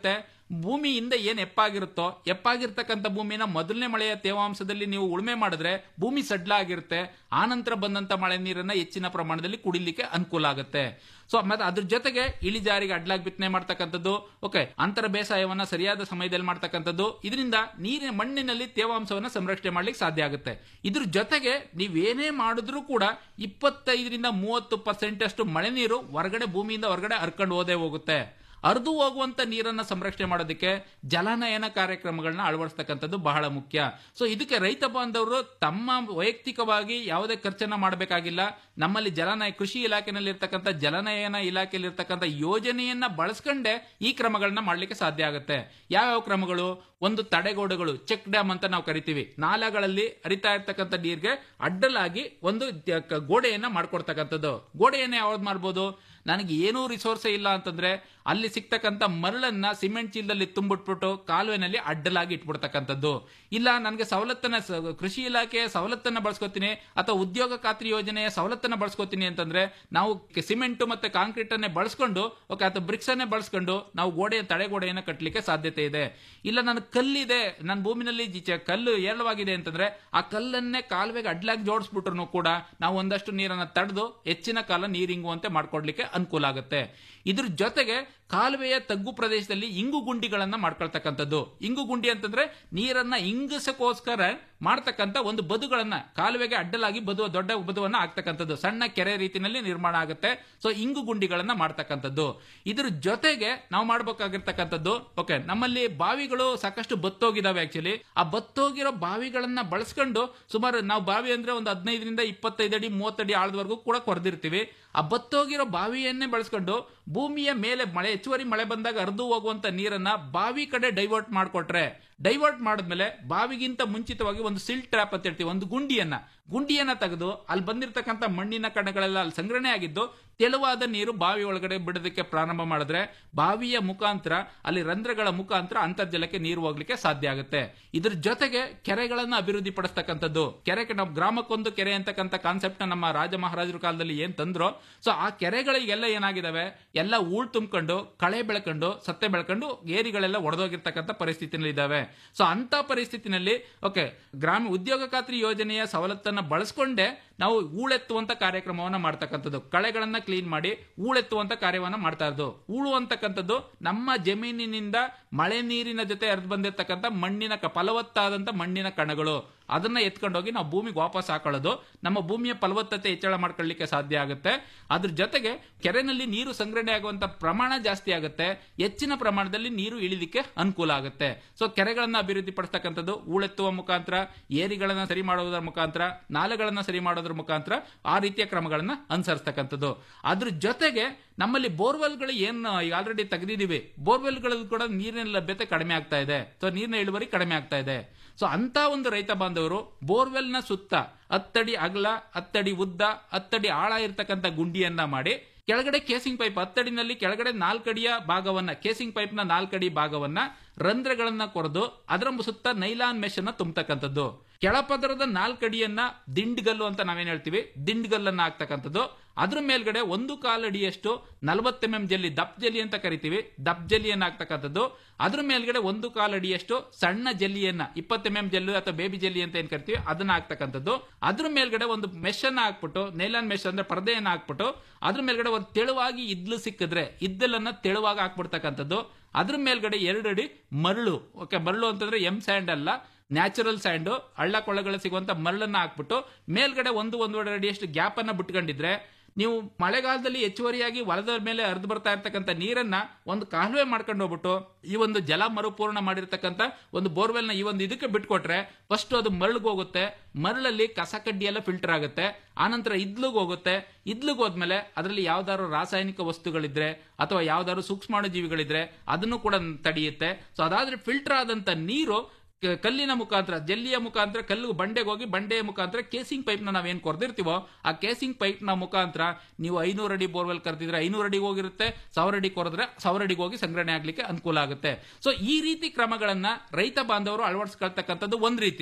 ಭೂಮಿಯಿಂದ ಏನ್ ಎಪ್ಪಾಗಿರುತ್ತೋ ಎಪ್ಪಾಗಿರ್ತಕ್ಕಂಥ ಭೂಮಿನ ಮೊದಲನೇ ಮಳೆಯ ತೇವಾಂಶದಲ್ಲಿ ನೀವು ಉಳುಮೆ ಮಾಡಿದ್ರೆ ಭೂಮಿ ಸಡ್ಲ ಆಗಿರುತ್ತೆ ಆನಂತರ ಬಂದಂತ ಮಳೆ ನೀರನ್ನ ಹೆಚ್ಚಿನ ಪ್ರಮಾಣದಲ್ಲಿ ಕುಡಿಲಿಕ್ಕೆ ಅನುಕೂಲ ಆಗುತ್ತೆ ಸೊ ಮತ್ತೆ ಅದ್ರ ಜೊತೆಗೆ ಇಳಿಜಾರಿಗೆ ಅಡ್ಲಾಗಿ ಬಿತ್ತನೆ ಮಾಡ್ತಕ್ಕಂಥದ್ದು ಓಕೆ ಅಂತರ ಬೇಸಾಯವನ್ನ ಸರಿಯಾದ ಸಮಯದಲ್ಲಿ ಮಾಡ್ತಕ್ಕಂಥದ್ದು ಇದರಿಂದ ನೀರಿನ ಮಣ್ಣಿನಲ್ಲಿ ತೇವಾಂಶವನ್ನ ಸಂರಕ್ಷಣೆ ಮಾಡ್ಲಿಕ್ಕೆ ಸಾಧ್ಯ ಆಗುತ್ತೆ ಇದ್ರ ಜೊತೆಗೆ ನೀವೇನೇ ಮಾಡಿದ್ರೂ ಕೂಡ ಇಪ್ಪತ್ತೈದರಿಂದ ಮೂವತ್ತು ಪರ್ಸೆಂಟ್ ಅಷ್ಟು ಮಳೆ ನೀರು ಹೊರಗಡೆ ಭೂಮಿಯಿಂದ ಹೊರಗಡೆ ಹರ್ಕೊಂಡು ಹೋದೇ ಹೋಗುತ್ತೆ ಹರಿದು ಹೋಗುವಂತ ನೀರನ್ನ ಸಂರಕ್ಷಣೆ ಮಾಡೋದಕ್ಕೆ ಜಲನಯನ ಕಾರ್ಯಕ್ರಮಗಳನ್ನ ಅಳವಡಿಸ್ತಕ್ಕಂಥದ್ದು ಬಹಳ ಮುಖ್ಯ ಸೊ ಇದಕ್ಕೆ ರೈತ ಬಾಂಧವರು ತಮ್ಮ ವೈಯಕ್ತಿಕವಾಗಿ ಯಾವುದೇ ಖರ್ಚನ್ನ ಮಾಡಬೇಕಾಗಿಲ್ಲ ನಮ್ಮಲ್ಲಿ ಜಲನಯ ಕೃಷಿ ಇಲಾಖೆನಲ್ಲಿ ಇರ್ತಕ್ಕಂಥ ಜಲನಯನ ಇಲಾಖೆಯಲ್ಲಿ ಇರ್ತಕ್ಕಂಥ ಯೋಜನೆಯನ್ನ ಬಳಸ್ಕೊಂಡೇ ಈ ಕ್ರಮಗಳನ್ನ ಮಾಡ್ಲಿಕ್ಕೆ ಸಾಧ್ಯ ಆಗುತ್ತೆ ಯಾವ್ಯಾವ ಕ್ರಮಗಳು ಒಂದು ತಡೆಗೋಡೆಗಳು ಚೆಕ್ ಡ್ಯಾಮ್ ಅಂತ ನಾವು ಕರಿತೀವಿ ನಾಲೆಗಳಲ್ಲಿ ಹರಿತಾ ಇರ್ತಕ್ಕಂಥ ನೀರಿಗೆ ಅಡ್ಡಲಾಗಿ ಒಂದು ದ- ಕ- ಗೋಡೆಯನ್ನ ಮಾಡ್ಕೊಡ್ತಕ್ಕಂಥದ್ದು ಗೋಡೆಯನ್ನ ಯಾವ್ದು ಮಾಡ್ಬೋದು ನನಗೆ ಏನೂ ರಿಸೋರ್ಸೇ ಇಲ್ಲ ಅಂತಂದ್ರೆ ಅಲ್ಲಿ ಸಿಗ್ತಕ್ಕಂಥ ಮರಳನ್ನ ಸಿಮೆಂಟ್ ಚೀಲದಲ್ಲಿ ತುಂಬಿಟ್ಬಿಟ್ಟು ಕಾಲುವೆನಲ್ಲಿ ಅಡ್ಡಲಾಗಿ ಇಟ್ಬಿಡ್ತಕ್ಕಂಥದ್ದು ಇಲ್ಲ ನನಗೆ ಸವಲತ್ತನ್ನ ಸ- ಕೃಷಿ ಇಲಾಖೆಯ ಸವಲತ್ತನ್ನ ಬಳಸ್ಕೊತೀನಿ ಅಥವಾ ಉದ್ಯೋಗ ಖಾತ್ರಿ ಯೋಜನೆಯ ಸವಲತ್ತನ್ನ ಬಳಸ್ಕೊತೀನಿ ಅಂತಂದ್ರೆ ನಾವು ಸಿಮೆಂಟ್ ಮತ್ತೆ ಕಾಂಕ್ರೀಟ್ ಅನ್ನೇ ಬಳಸ್ಕೊಂಡು ಓಕೆ ಅಥವಾ ಬ್ರಿಕ್ಸ್ ಅನ್ನೇ ಬಳಸ್ಕೊಂಡು ನಾವು ಗೋಡೆಯ ತಡೆಗೋಡೆಯನ್ನು ಕಟ್ಟಲಿಕ್ಕೆ ಸಾಧ್ಯತೆ ಇದೆ ಇಲ್ಲ ನನ್ನ ಕಲ್ಲಿದೆ ನನ್ನ ಭೂಮಿನಲ್ಲಿ ಜಿ- ಚ- ಕಲ್ಲು ಏರಳವಾಗಿದೆ ಅಂತಂದ್ರೆ ಆ ಕಲ್ಲನ್ನೇ ಕಾಲುವೆಗೆ ಅಡ್ಲಾಗಿ ಜೋಡಿಸ್ಬಿಟ್ರು ಕೂಡ ನಾವು ಒಂದಷ್ಟು ನೀರನ್ನ ತಡೆದು ಹೆಚ್ಚಿನ ಕಾಲ ನೀರಿಂಗುವಂತೆ ಮಾಡ್ಕೊಡ್ಲಿಕ್ಕೆ ಅನುಕೂಲ ಆಗುತ್ತೆ ಇದ್ರ ಜೊತೆಗೆ ಕಾಲುವೆಯ ತಗ್ಗು ಪ್ರದೇಶದಲ್ಲಿ ಇಂಗು ಗುಂಡಿಗಳನ್ನ ಮಾಡ್ಕೊಳ್ತಕ್ಕಂಥದ್ದು ಇಂಗು ಗುಂಡಿ ಅಂತಂದ್ರೆ ನೀರನ್ನ ಇಂಗಿಸಕ್ಕೋಸ್ಕರ ಮಾಡ್ತಕ್ಕಂಥ ಒಂದು ಬದುಗಳನ್ನ ಕಾಲುವೆಗೆ ಅಡ್ಡಲಾಗಿ ಬದು ದೊಡ್ಡ ಬದುವನ್ನ ಆಗ್ತಕ್ಕಂಥದ್ದು ಸಣ್ಣ ಕೆರೆ ರೀತಿಯಲ್ಲಿ ನಿರ್ಮಾಣ ಆಗುತ್ತೆ ಸೊ ಇಂಗು ಗುಂಡಿಗಳನ್ನ ಮಾಡ್ತಕ್ಕಂಥದ್ದು ಇದ್ರ ಜೊತೆಗೆ ನಾವು ಮಾಡ್ಬೇಕಾಗಿರ್ತಕ್ಕಂಥದ್ದು ಓಕೆ ನಮ್ಮಲ್ಲಿ ಬಾವಿಗಳು ಸಾಕಷ್ಟು ಬತ್ತೋಗಿದಾವೆ ಆಕ್ಚುಲಿ ಆ ಬತ್ತೋಗಿರೋ ಬಾವಿಗಳನ್ನ ಬಳಸ್ಕೊಂಡು ಸುಮಾರು ನಾವು ಬಾವಿ ಅಂದ್ರೆ ಒಂದು ಹದಿನೈದರಿಂದ ಇಪ್ಪತ್ತೈದು ಅಡಿ ಮೂವತ್ತಡಿ ಆಳದವರೆಗೂ ಕೂಡ ಕೊರೆದಿರ್ತೀವಿ ಆ ಬತ್ತೋಗಿರೋ ಬಾವಿಯನ್ನೇ ಬಳಸ್ಕೊಂಡು ಭೂಮಿಯ ಮೇಲೆ ಮಳೆ ಹೆಚ್ಚುವರಿ ಮಳೆ ಬಂದಾಗ ಹರಿದು ಹೋಗುವಂತ ನೀರನ್ನ ಬಾವಿ ಕಡೆ ಡೈವರ್ಟ್ ಮಾಡಿಕೊಟ್ರೆ ಡೈವರ್ಟ್ ಮಾಡಿದ್ಮೇಲೆ ಬಾವಿಗಿಂತ ಮುಂಚಿತವಾಗಿ ಒಂದು ಸಿಲ್ ಟ್ರ್ಯಾಪ್ ಅಂತ ಹೇಳ್ತೀವಿ ಒಂದು ಗುಂಡಿಯನ್ನ ಗುಂಡಿಯನ್ನ ತೆಗೆದು ಅಲ್ಲಿ ಬಂದಿರತಕ್ಕಂಥ ಮಣ್ಣಿನ ಕಣಗಳೆಲ್ಲ ಅಲ್ಲಿ ಸಂಗ್ರಹಣೆ ಆಗಿದ್ದು ತೆಳುವಾದ ನೀರು ಬಾವಿ ಒಳಗಡೆ ಬಿಡೋದಕ್ಕೆ ಪ್ರಾರಂಭ ಮಾಡಿದ್ರೆ ಬಾವಿಯ ಮುಖಾಂತರ ಅಲ್ಲಿ ರಂಧ್ರಗಳ ಮುಖಾಂತರ ಅಂತರ್ಜಲಕ್ಕೆ ನೀರು ಹೋಗ್ಲಿಕ್ಕೆ ಸಾಧ್ಯ ಆಗುತ್ತೆ ಇದ್ರ ಜೊತೆಗೆ ಕೆರೆಗಳನ್ನ ಅಭಿವೃದ್ಧಿ ಪಡಿಸ್ತಕ್ಕಂಥದ್ದು ಕೆರೆಗೆ ನಾವು ಗ್ರಾಮಕ್ಕೊಂದು ಕೆರೆ ಅಂತಕ್ಕಂಥ ಕಾನ್ಸೆಪ್ಟ್ ನಮ್ಮ ರಾಜ ಮಹಾರಾಜರ ಕಾಲದಲ್ಲಿ ಏನ್ ತಂದ್ರೋ ಸೊ ಆ ಕೆರೆಗಳಿಗೆಲ್ಲ ಏನಾಗಿದಾವೆ ಎಲ್ಲ ಊಳ್ ತುಂಬಿಕೊಂಡು ಕಳೆ ಬೆಳ್ಕೊಂಡು ಸತ್ತೆ ಬೆಳ್ಕೊಂಡು ಏರಿಗಳೆಲ್ಲ ಒಡೆದೋಗಿರ್ತಕ್ಕಂಥ ಪರಿಸ್ಥಿತಿನಲ್ಲಿ ಇದಾವೆ ಸೊ ಅಂತ ಪರಿಸ್ಥಿತಿನಲ್ಲಿ ಓಕೆ ಗ್ರಾಮ ಉದ್ಯೋಗ ಖಾತ್ರಿ ಯೋಜನೆಯ ಸವಲತ್ತನ್ನ ಬಳಸ್ಕೊಂಡೆ ನಾವು ಹೂಳೆತ್ತುವಂತ ಕಾರ್ಯಕ್ರಮವನ್ನ ಮಾಡ್ತಕ್ಕಂಥದ್ದು ಕಳೆಗಳನ್ನ ಕ್ಲೀನ್ ಮಾಡಿ ಹೂಳೆತ್ತುವಂತ ಕಾರ್ಯವನ್ನ ಮಾಡ್ತಾ ಇರೋದು ಹೂಳು ಅಂತಕ್ಕಂಥದ್ದು ನಮ್ಮ ಜಮೀನಿನಿಂದ ಮಳೆ ನೀರಿನ ಜೊತೆ ಹರಿದು ಬಂದಿರತಕ್ಕಂಥ ಮಣ್ಣಿನ ಕ- ಫಲವತ್ತಾದಂತ ಮಣ್ಣಿನ ಕಣಗಳು ಅದನ್ನ ಎತ್ಕೊಂಡೋಗಿ ನಾವು ಭೂಮಿಗೆ ವಾಪಸ್ ಹಾಕೊಳ್ಳೋದು ನಮ್ಮ ಭೂಮಿಯ ಫಲವತ್ತತೆ ಹೆಚ್ಚಳ ಮಾಡ್ಕೊಳ್ಳಿಕ್ಕೆ ಸಾಧ್ಯ ಆಗುತ್ತೆ ಅದ್ರ ಜೊತೆಗೆ ಕೆರೆನಲ್ಲಿ ನೀರು ಸಂಗ್ರಹಣೆ ಆಗುವಂತ ಪ್ರಮಾಣ ಜಾಸ್ತಿ ಆಗುತ್ತೆ ಹೆಚ್ಚಿನ ಪ್ರಮಾಣದಲ್ಲಿ ನೀರು ಇಳಿಲಿಕ್ಕೆ ಅನುಕೂಲ ಆಗುತ್ತೆ ಸೊ ಕೆರೆಗಳನ್ನ ಅಭಿವೃದ್ಧಿ ಪಡಿಸ್ತಕ್ಕಂಥದ್ದು ಹೂಳೆತ್ತುವ ಮುಖಾಂತರ ಏರಿಗಳನ್ನ ಸರಿ ಮಾಡುವುದರ ಮುಖಾಂತರ ನಾಲೆಗಳನ್ನ ಸರಿ ಮಾಡೋದ್ರ ಮುಖಾಂತರ ಆ ರೀತಿಯ ಕ್ರಮಗಳನ್ನ ಅನುಸರಿಸ್ತಕ್ಕಂಥದ್ದು ಅದ್ರ ಜೊತೆಗೆ ನಮ್ಮಲ್ಲಿ ಬೋರ್ವೆಲ್ಗಳು ಏನ್ ಈಗ ಆಲ್ರೆಡಿ ತೆಗೆದಿದ್ದೀವಿ ಬೋರ್ವೆಲ್ಗಳಲ್ಲಿ ಕೂಡ ನೀರಿನ ಲಭ್ಯತೆ ಕಡಿಮೆ ಆಗ್ತಾ ಇದೆ ಸೊ ನೀರಿನ ಇಳುವರಿ ಕಡಿಮೆ ಆಗ್ತಾ ಇದೆ ಸೊ ಅಂತ ಒಂದು ರೈತ ಬಾಂಧವರು ಬೋರ್ವೆಲ್ನ ಸುತ್ತ ಹತ್ತಡಿ ಅಗಲ ಹತ್ತಡಿ ಉದ್ದ ಹತ್ತಡಿ ಆಳ ಇರ್ತಕ್ಕಂಥ ಗುಂಡಿಯನ್ನ ಮಾಡಿ ಕೆಳಗಡೆ ಕೇಸಿಂಗ್ ಪೈಪ್ ಹತ್ತಡಿನಲ್ಲಿ ಕೆಳಗಡೆ ನಾಲ್ಕಡಿಯ ಭಾಗವನ್ನ ಕೇಸಿಂಗ್ ಪೈಪ್ ನ ನಾಲ್ಕಡಿ ಭಾಗವನ್ನ ರಂಧ್ರಗಳನ್ನ ಕೊರೆದು ಅದರ ಸುತ್ತ ನೈಲಾನ್ ಮೆಶ್ ಅನ್ನ ತುಂಬತಕ್ಕಂಥದ್ದು ಕೆಳಪದರದ ನಾಲ್ಕಡಿಯನ್ನ ದಿಂಡ್ಗಲ್ಲು ಅಂತ ನಾವೇನ್ ಹೇಳ್ತೀವಿ ದಿಂಡ್ಗಲ್ಲನ್ನ ಹಾಕ್ತಕ್ಕಂಥದ್ದು ಅದ್ರ ಮೇಲ್ಗಡೆ ಒಂದು ಕಾಲಡಿಯಷ್ಟು ನಲವತ್ತು ಎಂ ಎಂ ಜಲ್ಲಿ ದಪ್ ಜಲ್ಲಿ ಅಂತ ಕರಿತೀವಿ ದಪ್ ಜಲ್ಲಿಯನ್ನ ಹಾಕ್ತಕ್ಕಂಥದ್ದು ಅದ್ರ ಮೇಲ್ಗಡೆ ಒಂದು ಕಾಲಡಿಯಷ್ಟು ಸಣ್ಣ ಜಲ್ಲಿಯನ್ನ ಇಪ್ಪತ್ತು ಎಂ ಎಂ ಜಲ್ಲು ಅಥವಾ ಬೇಬಿ ಜಲ್ಲಿ ಅಂತ ಏನ್ ಕರಿತೀವಿ ಅದನ್ನ ಹಾಕ್ತಕ್ಕಂಥದ್ದು ಅದ್ರ ಮೇಲ್ಗಡೆ ಒಂದು ಮೆಶ್ ಅನ್ನ ಹಾಕ್ಬಿಟ್ಟು ನೈಲಾನ್ ಮೆಶ್ ಅಂದ್ರೆ ಪರದೆಯನ್ನ ಹಾಕ್ಬಿಟ್ಟು ಅದ್ರ ಮೇಲ್ಗಡೆ ಒಂದು ತೆಳುವಾಗಿ ಇದ್ಲು ಸಿಕ್ಕಿದ್ರೆ ಇದ್ದಲನ್ನ ತೆಳುವಾಗಿ ಹಾಕ್ಬಿಡ್ತಕ್ಕಂಥದ್ದು ಅದ್ರ ಮೇಲ್ಗಡೆ ಎರಡು ಅಡಿ ಮರಳು ಓಕೆ ಮರಳು ಅಂತಂದ್ರೆ ಎಂ ಸ್ಯಾಂಡ್ ಅಲ್ಲ ನ್ಯಾಚುರಲ್ ಸ್ಯಾಂಡು ಹಳ್ಳ ಕೊಳ್ಳಗಳು ಸಿಗುವಂತ ಮರಳನ್ನ ಹಾಕ್ಬಿಟ್ಟು ಮೇಲ್ಗಡೆ ಒಂದು ಒಂದೂವರೆ ಅಡಿಯಷ್ಟು ಗ್ಯಾಪ್ ಅನ್ನ ಬಿಟ್ಕೊಂಡಿದ್ರೆ ನೀವು ಮಳೆಗಾಲದಲ್ಲಿ ಹೆಚ್ಚುವರಿಯಾಗಿ ಹೊಲದ ಮೇಲೆ ಹರಿದು ಬರ್ತಾ ಇರ್ತಕ್ಕಂಥ ನೀರನ್ನ ಒಂದು ಕಾಲುವೆ ಮಾಡ್ಕೊಂಡು ಹೋಗ್ಬಿಟ್ಟು ಈ ಒಂದು ಜಲ ಮರುಪೂರ್ಣ ಮಾಡಿರ್ತಕ್ಕಂಥ ಒಂದು ಬೋರ್ವೆಲ್ನ ಈ ಒಂದು ಇದಕ್ಕೆ ಬಿಟ್ಕೊಟ್ರೆ ಫಸ್ಟ್ ಅದು ಮರಳಿಗೆ ಹೋಗುತ್ತೆ ಮರಳಲ್ಲಿ ಕಸ ಕಡ್ಡಿ ಎಲ್ಲ ಫಿಲ್ಟರ್ ಆಗುತ್ತೆ ಆನಂತರ ಇದ್ಲಿಗೆ ಹೋಗುತ್ತೆ ಇದ್ಲಿಗೆ ಹೋದ್ಮೇಲೆ ಅದರಲ್ಲಿ ಯಾವ್ದಾದ್ರು ರಾಸಾಯನಿಕ ವಸ್ತುಗಳಿದ್ರೆ ಅಥವಾ ಯಾವ್ದಾದ್ರು ಸೂಕ್ಷ್ಮಾಣು ಜೀವಿಗಳಿದ್ರೆ ಅದನ್ನು ಕೂಡ ತಡೆಯುತ್ತೆ ಸೊ ಅದಾದ್ರೆ ಫಿಲ್ಟರ್ ಆದಂತ ನೀರು ಕ- ಕಲ್ಲಿನ ಮುಖಾಂತರ ಜಲ್ಲಿಯ ಮುಖಾಂತರ ಕಲ್ಲು ಬಂಡೆಗೆ ಹೋಗಿ ಬಂಡೆಯ ಮುಖಾಂತರ ಕೇಸಿಂಗ್ ಪೈಪ್ ನ ನಾವೇನ್ ಕೊರ್ದಿರ್ತೀವೋ ಆ ಕೇಸಿಂಗ್ ಪೈಪ್ ನ ಮುಖಾಂತರ ನೀವು ಐನೂರು ಅಡಿ ಬೋರ್ವೆಲ್ ಕರೆದಿದ್ರೆ ಐನೂರು ಅಡಿಗೆ ಹೋಗಿರುತ್ತೆ ಸಾವಿರ ಅಡಿ ಕೊರೆದ್ರೆ ಸಾವಿರ ಅಡಿಗೆ ಹೋಗಿ ಸಂಗ್ರಹಣೆ ಆಗ್ಲಿಕ್ಕೆ ಅನುಕೂಲ ಆಗುತ್ತೆ ಸೊ ಈ ರೀತಿ ಕ್ರಮಗಳನ್ನ ರೈತ ಬಾಂಧವರು ಅಳವಡಿಸ್ಕೊಳ್ತಕ್ಕಂಥದ್ದು ಒಂದ್ ರೀತಿ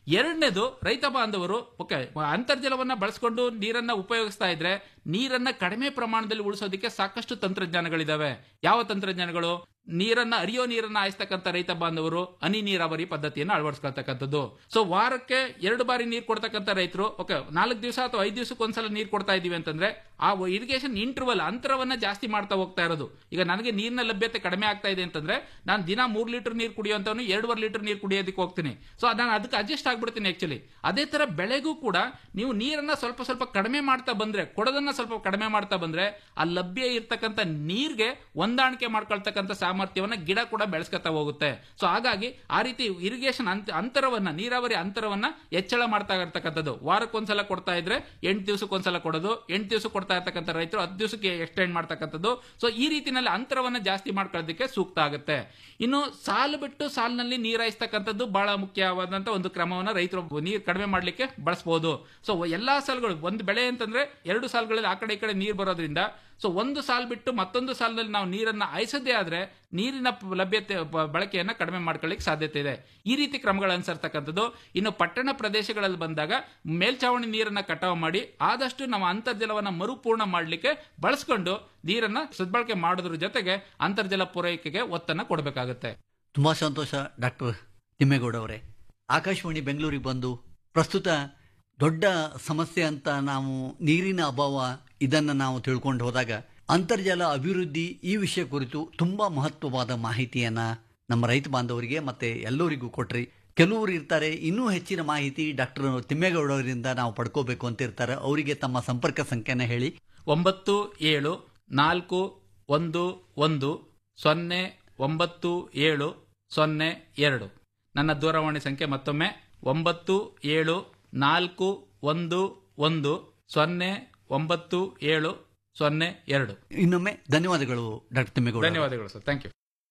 ಎರಡನೇದು ರೈತ ಬಾಂಧವರು ಓಕೆ ಅಂತರ್ಜಲವನ್ನ ಬಳಸ್ಕೊಂಡು ನೀರನ್ನ ಉಪಯೋಗಿಸ್ತಾ ಇದ್ರೆ ನೀರನ್ನ ಕಡಿಮೆ ಪ್ರಮಾಣದಲ್ಲಿ ಉಳಿಸೋದಕ್ಕೆ ಸಾಕಷ್ಟು ತಂತ್ರಜ್ಞಾನಗಳಿದಾವೆ ಯಾವ ತಂತ್ರಜ್ಞಾನಗಳು ನೀರನ್ನ ಅರಿಯೋ ನೀರನ್ನ ಹಾಯಿಸ್ತಕ್ಕಂಥ ರೈತ ಬಾಂಧವರು ಹನಿ ನೀರಾವರಿ ಪದ್ಧತಿಯನ್ನು ಅಳವಡಿಸ್ಕೊಳ್ತಕ್ಕಂಥದ್ದು ಸೊ ವಾರಕ್ಕೆ ಎರಡು ಬಾರಿ ನೀರು ಕೊಡ್ತಕ್ಕಂಥ ರೈತರು ಓಕೆ ನಾಲ್ಕು ದಿವಸ ಅಥವಾ ಐದು ದಿವಸಕ್ಕೆ ಒಂದ್ಸಲ ನೀರು ಕೊಡ್ತಾ ಇದೀವಿ ಅಂತಂದ್ರೆ ಆ ಇರಿಗೇಷನ್ ಇಂಟರ್ವಲ್ ಅಂತರವನ್ನ ಜಾಸ್ತಿ ಮಾಡ್ತಾ ಹೋಗ್ತಾ ಇರೋದು ಈಗ ನನಗೆ ನೀರಿನ ಲಭ್ಯತೆ ಕಡಿಮೆ ಆಗ್ತಾ ಇದೆ ಅಂತಂದ್ರೆ ನಾನು ದಿನ ಮೂರ್ ಲೀಟರ್ ನೀರು ಕುಡಿಯುವಂತವನು ಎರಡೂವರೆ ಲೀಟರ್ ನೀರು ಕುಡಿಯೋದಕ್ಕೆ ಹೋಗ್ತೀನಿ ಸೊ ನಾನು ಅದಕ್ಕೆ ಅಡ್ಜಸ್ಟ್ ಆಗ್ಬಿಡ್ತೀನಿ ಆಕ್ಚುಲಿ ಅದೇ ತರ ಬೆಳೆಗೂ ಕೂಡ ನೀವು ನೀರನ್ನ ಸ್ವಲ್ಪ ಸ್ವಲ್ಪ ಕಡಿಮೆ ಮಾಡ್ತಾ ಬಂದ್ರೆ ಕೊಡೋದನ್ನ ಸ್ವಲ್ಪ ಕಡಿಮೆ ಮಾಡ್ತಾ ಬಂದ್ರೆ ಆ ಲಭ್ಯ ಇರ್ತಕ್ಕಂಥ ನೀರ್ಗೆ ಹೊಂದಾಣಿಕೆ ಮಾಡ್ಕೊಳ್ತಕ್ಕಂಥ ಸಾಮರ್ಥ್ಯವನ್ನ ಗಿಡ ಕೂಡ ಬೆಳೆಸ್ಕೊತಾ ಹೋಗುತ್ತೆ ಸೊ ಹಾಗಾಗಿ ಆ ರೀತಿ ಇರಿಗೇಷನ್ ಅಂತರವನ್ನ ನೀರಾವರಿ ಅಂತರವನ್ನ ಹೆಚ್ಚಳ ಮಾಡ್ತಾ ಇರ್ತಕ್ಕಂಥದ್ದು ವಾರಕ್ಕೊಂದ್ಸಲ ಕೊಡ್ತಾ ಇದ್ರೆ ಎಂಟು ದಿವಸಕ್ಕೊಂದ್ಸಲ ಕೊಡೋದು ಎಂಟು ದಿವಸ ಕೊಡ್ತಾ ಇರ್ತಕ್ಕಂಥ ರೈತರು ಹತ್ತು ದಿವಸಕ್ಕೆ ಎಕ್ಸ್ಟೆಂಡ್ ಮಾಡ್ತಕ್ಕಂಥದ್ದು ಸೊ ಈ ರೀತಿನಲ್ಲಿ ಅಂತರವನ್ನ ಜಾಸ್ತಿ ಮಾಡ್ಕೊಳ್ಳೋದಕ್ಕೆ ಸೂಕ್ತ ಆಗುತ್ತೆ ಇನ್ನು ಸಾಲು ಬಿಟ್ಟು ಸಾಲಿನಲ್ಲಿ ನೀರಾಯಿಸ್ತಕ್ಕಂಥದ್ದು ಬಹಳ ಮುಖ್ಯವಾದಂತ ಒಂದು ಕ್ರಮವನ್ನ ರೈತರು ನೀರು ಕಡಿಮೆ ಮಾಡ್ಲಿಕ್ಕೆ ಬಳಸಬಹುದು ಸೊ ಎಲ್ಲಾ ಸಾಲುಗಳು ಒಂದು ಬೆಳೆ ಅಂತಂದ್ರೆ ಎರಡು ಸಾಲುಗಳಲ್ಲಿ ಆ ಕಡೆ ಈ ಕಡೆ ನೀರು ಬರೋದ್ರಿಂದ ಸೊ ಒಂದು ಸಾಲ್ ಬಿಟ್ಟು ಮತ್ತೊಂದು ಸಾಲಿನಲ್ಲಿ ನಾವು ನೀರನ್ನ ಹಾಯಿಸದೇ ಆದ್ರೆ ನೀರಿನ ಪ- ಲಭ್ಯತೆ ಬ- ಬಳಕೆಯನ್ನ ಕಡಿಮೆ ಮಾಡ್ಕೊಳ್ಳಿಕ್ಕೆ ಸಾಧ್ಯತೆ ಇದೆ ಈ ರೀತಿ ಕ್ರಮಗಳು ಅನುಸರ್ತಕ್ಕಂಥದ್ದು ಇನ್ನು ಪಟ್ಟಣ ಪ್ರದೇಶಗಳಲ್ಲಿ ಬಂದಾಗ ಮೇಲ್ಚಾವಣಿ ನೀರನ್ನ ಕಟಾವು ಮಾಡಿ ಆದಷ್ಟು ನಮ್ಮ ಅಂತರ್ಜಲವನ್ನ ಮರುಪೂರ್ಣ ಮಾಡಲಿಕ್ಕೆ ಬಳಸ್ಕೊಂಡು ನೀರನ್ನ ಸದ್ಬಳಕೆ ಮಾಡೋದ್ರ ಜೊತೆಗೆ ಅಂತರ್ಜಲ ಪೂರೈಕೆಗೆ ಒತ್ತನ್ನ ಕೊಡಬೇಕಾಗುತ್ತೆ ತುಂಬ ಸಂತೋಷ ಡಾಕ್ಟರ್ ತಿಮ್ಮೇಗೌಡ ಅವರೇ ಆಕಾಶವಾಣಿ ಬೆಂಗಳೂರಿಗೆ ಬಂದು ಪ್ರಸ್ತುತ ದೊಡ್ಡ ಸಮಸ್ಯೆ ಅಂತ ನಾವು ನೀರಿನ ಅಭಾವ ಇದನ್ನು ನಾವು ತಿಳ್ಕೊಂಡು ಹೋದಾಗ ಅಂತರ್ಜಲ ಅಭಿವೃದ್ಧಿ ಈ ವಿಷಯ ಕುರಿತು ತುಂಬ ಮಹತ್ವವಾದ ಮಾಹಿತಿಯನ್ನು ನಮ್ಮ ರೈತ ಬಾಂಧವರಿಗೆ ಮತ್ತು ಎಲ್ಲರಿಗೂ ಕೊಟ್ರಿ ಕೆಲವರು ಇರ್ತಾರೆ ಇನ್ನೂ ಹೆಚ್ಚಿನ ಮಾಹಿತಿ ಡಾಕ್ಟರ್ ತಿಮ್ಮೇಗೌಡ ಅವರಿಂದ ನಾವು ಪಡ್ಕೋಬೇಕು ಅಂತ ಇರ್ತಾರೆ ಅವರಿಗೆ ತಮ್ಮ ಸಂಪರ್ಕ ಸಂಖ್ಯೆನ ಹೇಳಿ ಒಂಬತ್ತು ಏಳು ನಾಲ್ಕು ಒಂದು ಒಂದು ಸೊನ್ನೆ ಒಂಬತ್ತು ಏಳು ಸೊನ್ನೆ ಎರಡು ನನ್ನ ದೂರವಾಣಿ ಸಂಖ್ಯೆ ಮತ್ತೊಮ್ಮೆ ಒಂಬತ್ತು ಏಳು ನಾಲ್ಕು ಒಂದು ಒಂದು ಸೊನ್ನೆ ಒಂಬತ್ತು ಏಳು ಸೊನ್ನೆ ಎರಡು ಇನ್ನೊಮ್ಮೆ ಧನ್ಯವಾದಗಳು ಡಾಕ್ಟರ್ ತಿಮ್ಮೇಗೌಡ ಅವರೇ. ಧನ್ಯವಾದಗಳು ಸರ್ ಥ್ಯಾಂಕ್ ಯು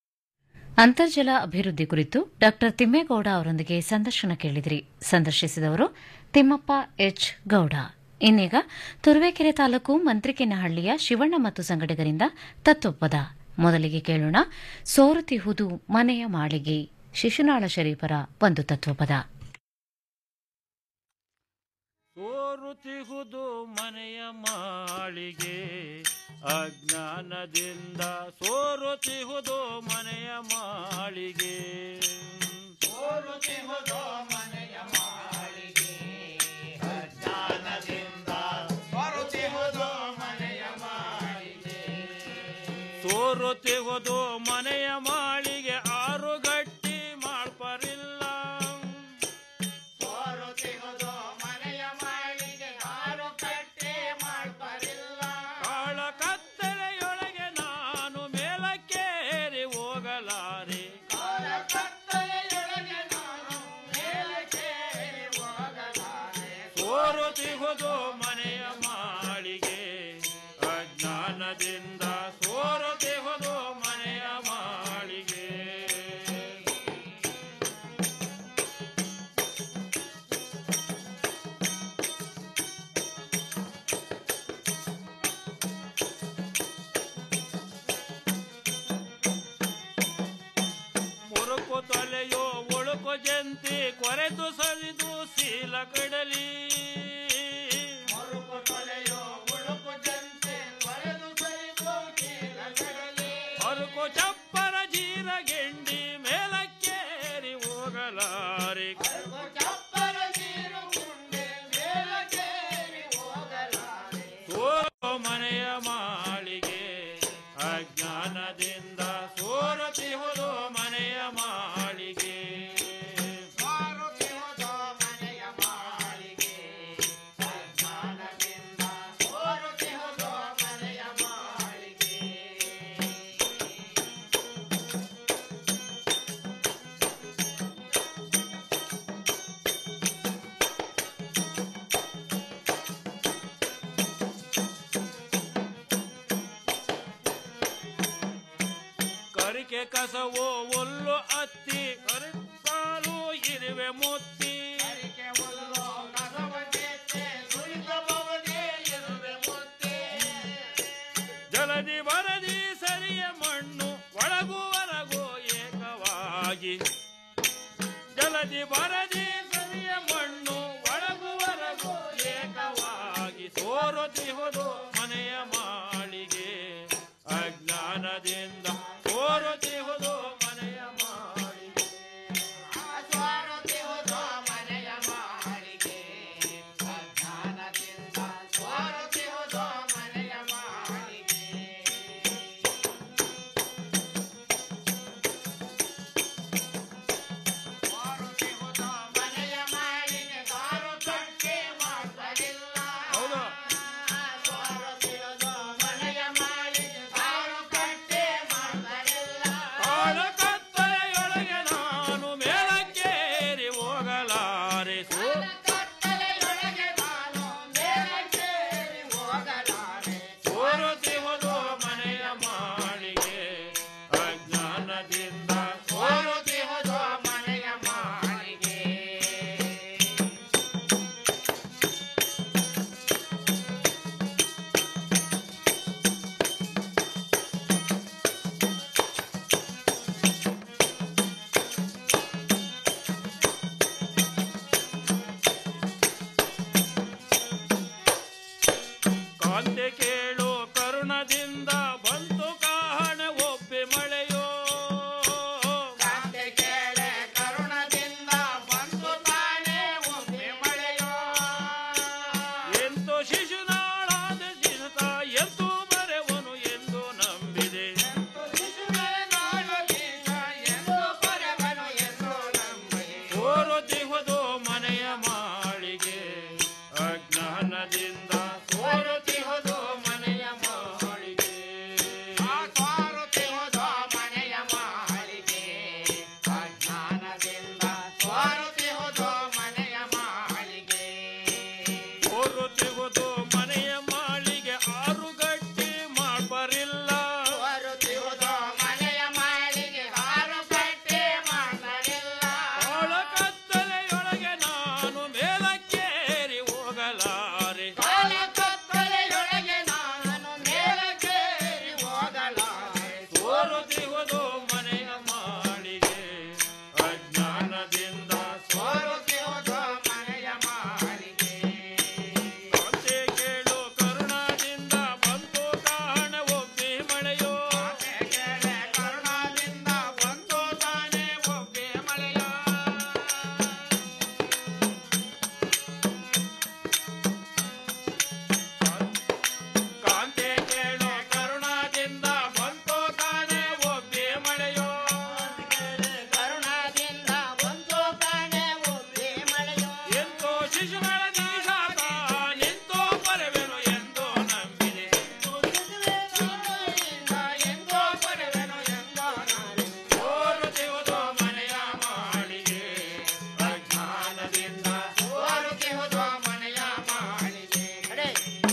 ಅಂತರ್ಜಲ ಅಭಿವೃದ್ಧಿ ಕುರಿತು ಡಾಕ್ಟರ್ ತಿಮ್ಮೇಗೌಡ ಅವರೊಂದಿಗೆ ಸಂದರ್ಶನ ಕೇಳಿದ್ರಿ ಸಂದರ್ಶಿಸಿದವರು ತಿಮ್ಮಪ್ಪ ಎಚ್ ಗೌಡ ಇನ್ನೀಗ ತುರುವೇಕೆರೆ ತಾಲೂಕು ಮಂತ್ರಿಕೆನಹಳ್ಳಿಯ ಶಿವಣ್ಣ ಮತ್ತು ಸಂಗಡಿಗರಿಂದ ತತ್ವಪದ ಮೊದಲಿಗೆ ಕೇಳೋಣ ಸೋರುತಿಹುದು ಮನೆಯ ಮಾಳಿಗೆ ಶಿಶುನಾಳ ಶರೀಫರ ಒಂದು ತತ್ವಪದ ಸೋರುತಿಹುದು ಮನೆಯ ಮಾಳಿಗೆ ಅಜ್ಞಾನದಿಂದ ಸೋರುತಿಹುದು ಮನೆಯ ಮಾಳಿಗೆ ಸೋರುತಿಹುದು ಮನೆಯ ಮಾಳಿಗೆ ಅಜ್ಞಾನದಿಂದ ಸೋರುತಿಹುದು ಮನೆಯ ಮಾಳಿಗೆ ಸೋರುತಿಹುದು ಮನೆಯ ಮಾಳಿಗೆ ಆರು ಗಟ್ಟಿ ಮಾಡ್ಪರಿಲ್ಲ ಕಾಳ ಕತ್ತಲೆಯೊಳಗೆ ನಾನು ಮೇಲಕ್ಕೇರಿ ಹೋಗಲಾರೆ ಸೋರುತಿಹುದು ಮನೆಯ ಮಾಳಿಗೆ ಅಜ್ಞಾನದಿಂದ ಸೋರುತಿಹುದು ಮನೆಯ ಮಾಳಿಗೆ ಮುರುಕು ತೊಲೆಯೋ ಒಳುಕು ಜಂತಿ ಕೊರೆದು ಸರಿದು ಶೀಲ ಕಡಲಿ ಹರುಕು ಚಪ್ಪರ ಜೀರ ಗೆಂಡಿ ಮೇಲಕ್ಕೇರಿ ಹೋಗಲಾರೆ ಸೋರೋ ಮನೆಯ ಮಾಳಿಗೆ ಅಜ್ಞಾನದಿಂದ ಸೋರತಿಹುದು ಮನೆಯ ಮಾಳಿಗೆ ಕರಿಕೆ ಕಸವು ಹುಲ್ಲು ಹತ್ತಿ ಕರಿಸಾಲು ಇರುವೆ ಮುತ್ತಿ ಜಲದಿ ಬರದಿ ಸರಿಯ ಮಣ್ಣು ಒಳಗು ಹೊರಗು ಏಕವಾಗಿ ಜಲದಿ ಬರದಿ ಸರಿಯ ಸೋರುತ್ತಿಹುದು ಮನೆಯ ಮಾಳಿಗೆ ಅಜ್ಞಾನದಿಂದ ಸೋರುತ್ತಿಹುದು ಮನೆಯ ಮಾಳಿಗೆ ಸೋರುತ್ತಿಹುದು ಮನೆಯ ಮಾಳಿಗೆ ಅಜ್ಞಾನದಿಂದ ಸೋರುತ್ತಿಹುದು ಮನೆಯ ಮಾಳಿಗೆ ಮನೆಯ ಮಾಳಿಗೆ ದಾರು ಕಟ್ಟಿ ಮಾಡ್ಬರಿಲ್ಲ ಹೌದು ಮನೆಯ ಮಾಳಿಗೆ ದಾರು ಕಟ್ಟಿ ಮಾಡ್ಬರಿಲ್ಲ ಕಾಳ ಕತ್ತಲೆಯೊಳಗೆ ನಾನು ಮೇಲಕ್ಕೇರಿ ಹೋಗಲಾರೆ ಕತ್ತಲೆಯೊಳಗೆ ನಾನು ಮೇಲಕ್ಕೇರಿ ಹೋಗಲಾರೆ ಸೋರುತ್ತಿಹುದು ಮನೆಯ ಮಾಳಿಗೆ ಅಜ್ಞಾನದಿಂದ ಸೋರುತ್ತಿಹುದು ಮನೆಯ ಮಾಳಿಗೆ ಕಾಂತೆ ಕೇಳು ಕರುಣದಿಂದ ಬಂತು ಕಾಣೆ ಒಪ್ಪಿ ಮಳೆಯೋ ಕಾಂತೆ ಕೇಳೆ ಕರುಣದಿಂದ ಬಂತು ಕಾಣೆ ಒಪ್ಪಿ ಮಳೆಯೋ ಎಂತೋ ಶಿಶುನಾಳಾದ ಚಿರುತ ಎಂತೂ ಬರೆವನು ಎಂದು ನಂಬಿದೆ ಸೋರುತ್ತಿಹುದು ಮನೆಯ ಮಾಳಿಗೆ ಅಜ್ಞಾನದಿಂದ ಸೋರುತ್ತಿಹುದು ಮನೆಯ ಮಾಳಿಗೆ ಸೋರುತ್ತಿಹುದು ಮನೆಯ ಮಾಳಿಗೆ ಅಜ್ಞಾನದಿಂದ ಸೋರುತ್ತಿಹುದು ಮನೆಯ ಮಾಳಿಗೆ ಸೋರುತ್ತಿಹುದು ಮನೆಯ ಮಾಳಿಗೆ ಆರು ಗಟ್ಟಿ ಮಾಡ್ಬರಿಲ್ಲ ಸೋರುತ್ತಿಹುದು ಮನೆಯ ಮಾಳಿಗೆ ಆರು ಗಟ್ಟಿ ಮಾಡ್ಬರಿಲ್ಲ ಆಳ ಕತ್ತಲೆಯೊಳಗೆ ನಾನು ಮೇಲಕ್ಕೇರಿ ಹೋಗಲಾರೆ ಆಳ ಕತ್ತಲೆಯೊಳಗೆ ನಾನು ಮೇಲಕ್ಕೇರಿ ಹೋಗಲಾರೆ ಸೋರುತ್ತಿಹುದು ಮನೆಯ ಮಾಳಿಗೆ ಅಜ್ಞಾನದಿಂದ ಸೋರುತ್ತಿಹುದು ಮನೆಯ ಮಾಳಿಗೆ ಕಾಂತೆ ಕೇಳು ಕರುಣದಿಂದ ಬಂತು ಕಾಣ ಒಬ್ಬಿ ಮಳೆಯೋ ಕರುಣದಿಂದ ಬಂತು ತಾನೆ ಒಬ್ಬಿ ಮಳೆಯೋ ಕಾಂತೆ ಕೇಳು ಕರುಣದಿಂದ ಬಂತು ತಾನೆ ಒಬ್ಬಿ ಮಳೆಯೋ ಕರುಣದಿಂದ ಬಂತು ತಾನೆ ಒಬ್ಬಿ ಮಳೆಯೋ ಎಂತೋ ಶಿಶುಗಳ ನೀಶಾತ ನಿಂತೋ ಬರವೆನು ಎಂದು ನಂಬಿದೆ ಎಂದೋ ಬರವೆನು ಎಂದೋ ಸೋರುತ್ತಿಹುದು ಮನೆಯ ಮಾಳಿಗೆ ಅಜ್ಞಾನದಿಂದ ಸೋರುತ್ತಿಹುದು ಮನೆಯ ಮಾಳಿಗೆ ಕಡೆ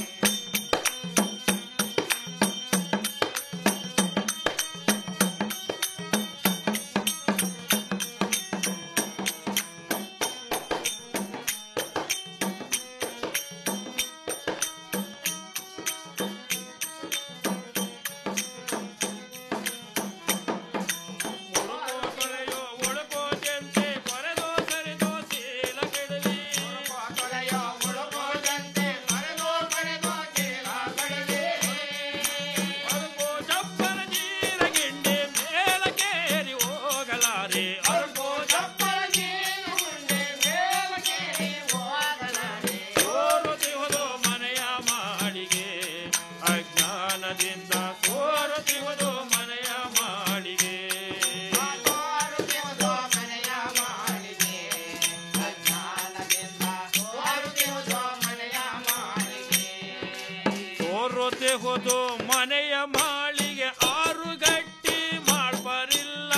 ತೊಳೆಯೋ ಒಳಕೋ ಜಂತೆ ಕೊರೆದೋ ಸರಿದೋ ಶೀಲ ಕೆಡವಿ ತೊಳೆಯೋ ಒಳಕೋ ಜಂತೆ ಕೊರೆದೋ ಕರೆದೋ ಶೀಲ ಕೆಡವಿ ಅರ್ಕೋ ಚಪ್ಪರ ಜೀರ ಗಿಂಡಿ ಮೇಲಕೇರಿ ಹೋಗಲಾರೆ ಅರ್ಕೋ ಚಪ್ಪರ ಜೀರ ಗುಂಡಿ ಮೇಲಕೇರಿ ಹೋಗಲಾರೆ ಸೋರುತ್ತಿಹುದು ಮನೆಯ ಮಾಳಿಗೆ ಅಜ್ಞಾನದಿಂದ ಸೋರುತ್ತಿಹುದು ಮನೆಯ ಮಾಳಿಗೆ ಸೋರುತ್ತಿಹುದು ಮನೆಯ ಮಾಳಿಗೆ ಅಜ್ಞಾನದಿಂದ ಸೋರುತ್ತಿಹುದು ಮನೆಯ ಮಾಳಿಗೆ ಸೋರುತ್ತಿಹುದು ಮನೆಯ ಮಾಳಿಗೆ ಆರು ಗಟ್ಟಿ ಮಾಡ್ಬರಿಲ್ಲ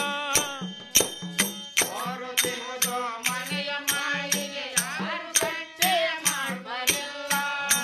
ಸೋರುತ್ತಿಹುದು ಮನೆಯ ಮಾಳಿಗೆ ಆರು ಗಟ್ಟಿ ಮಾಡ್ಬರಿಲ್ಲ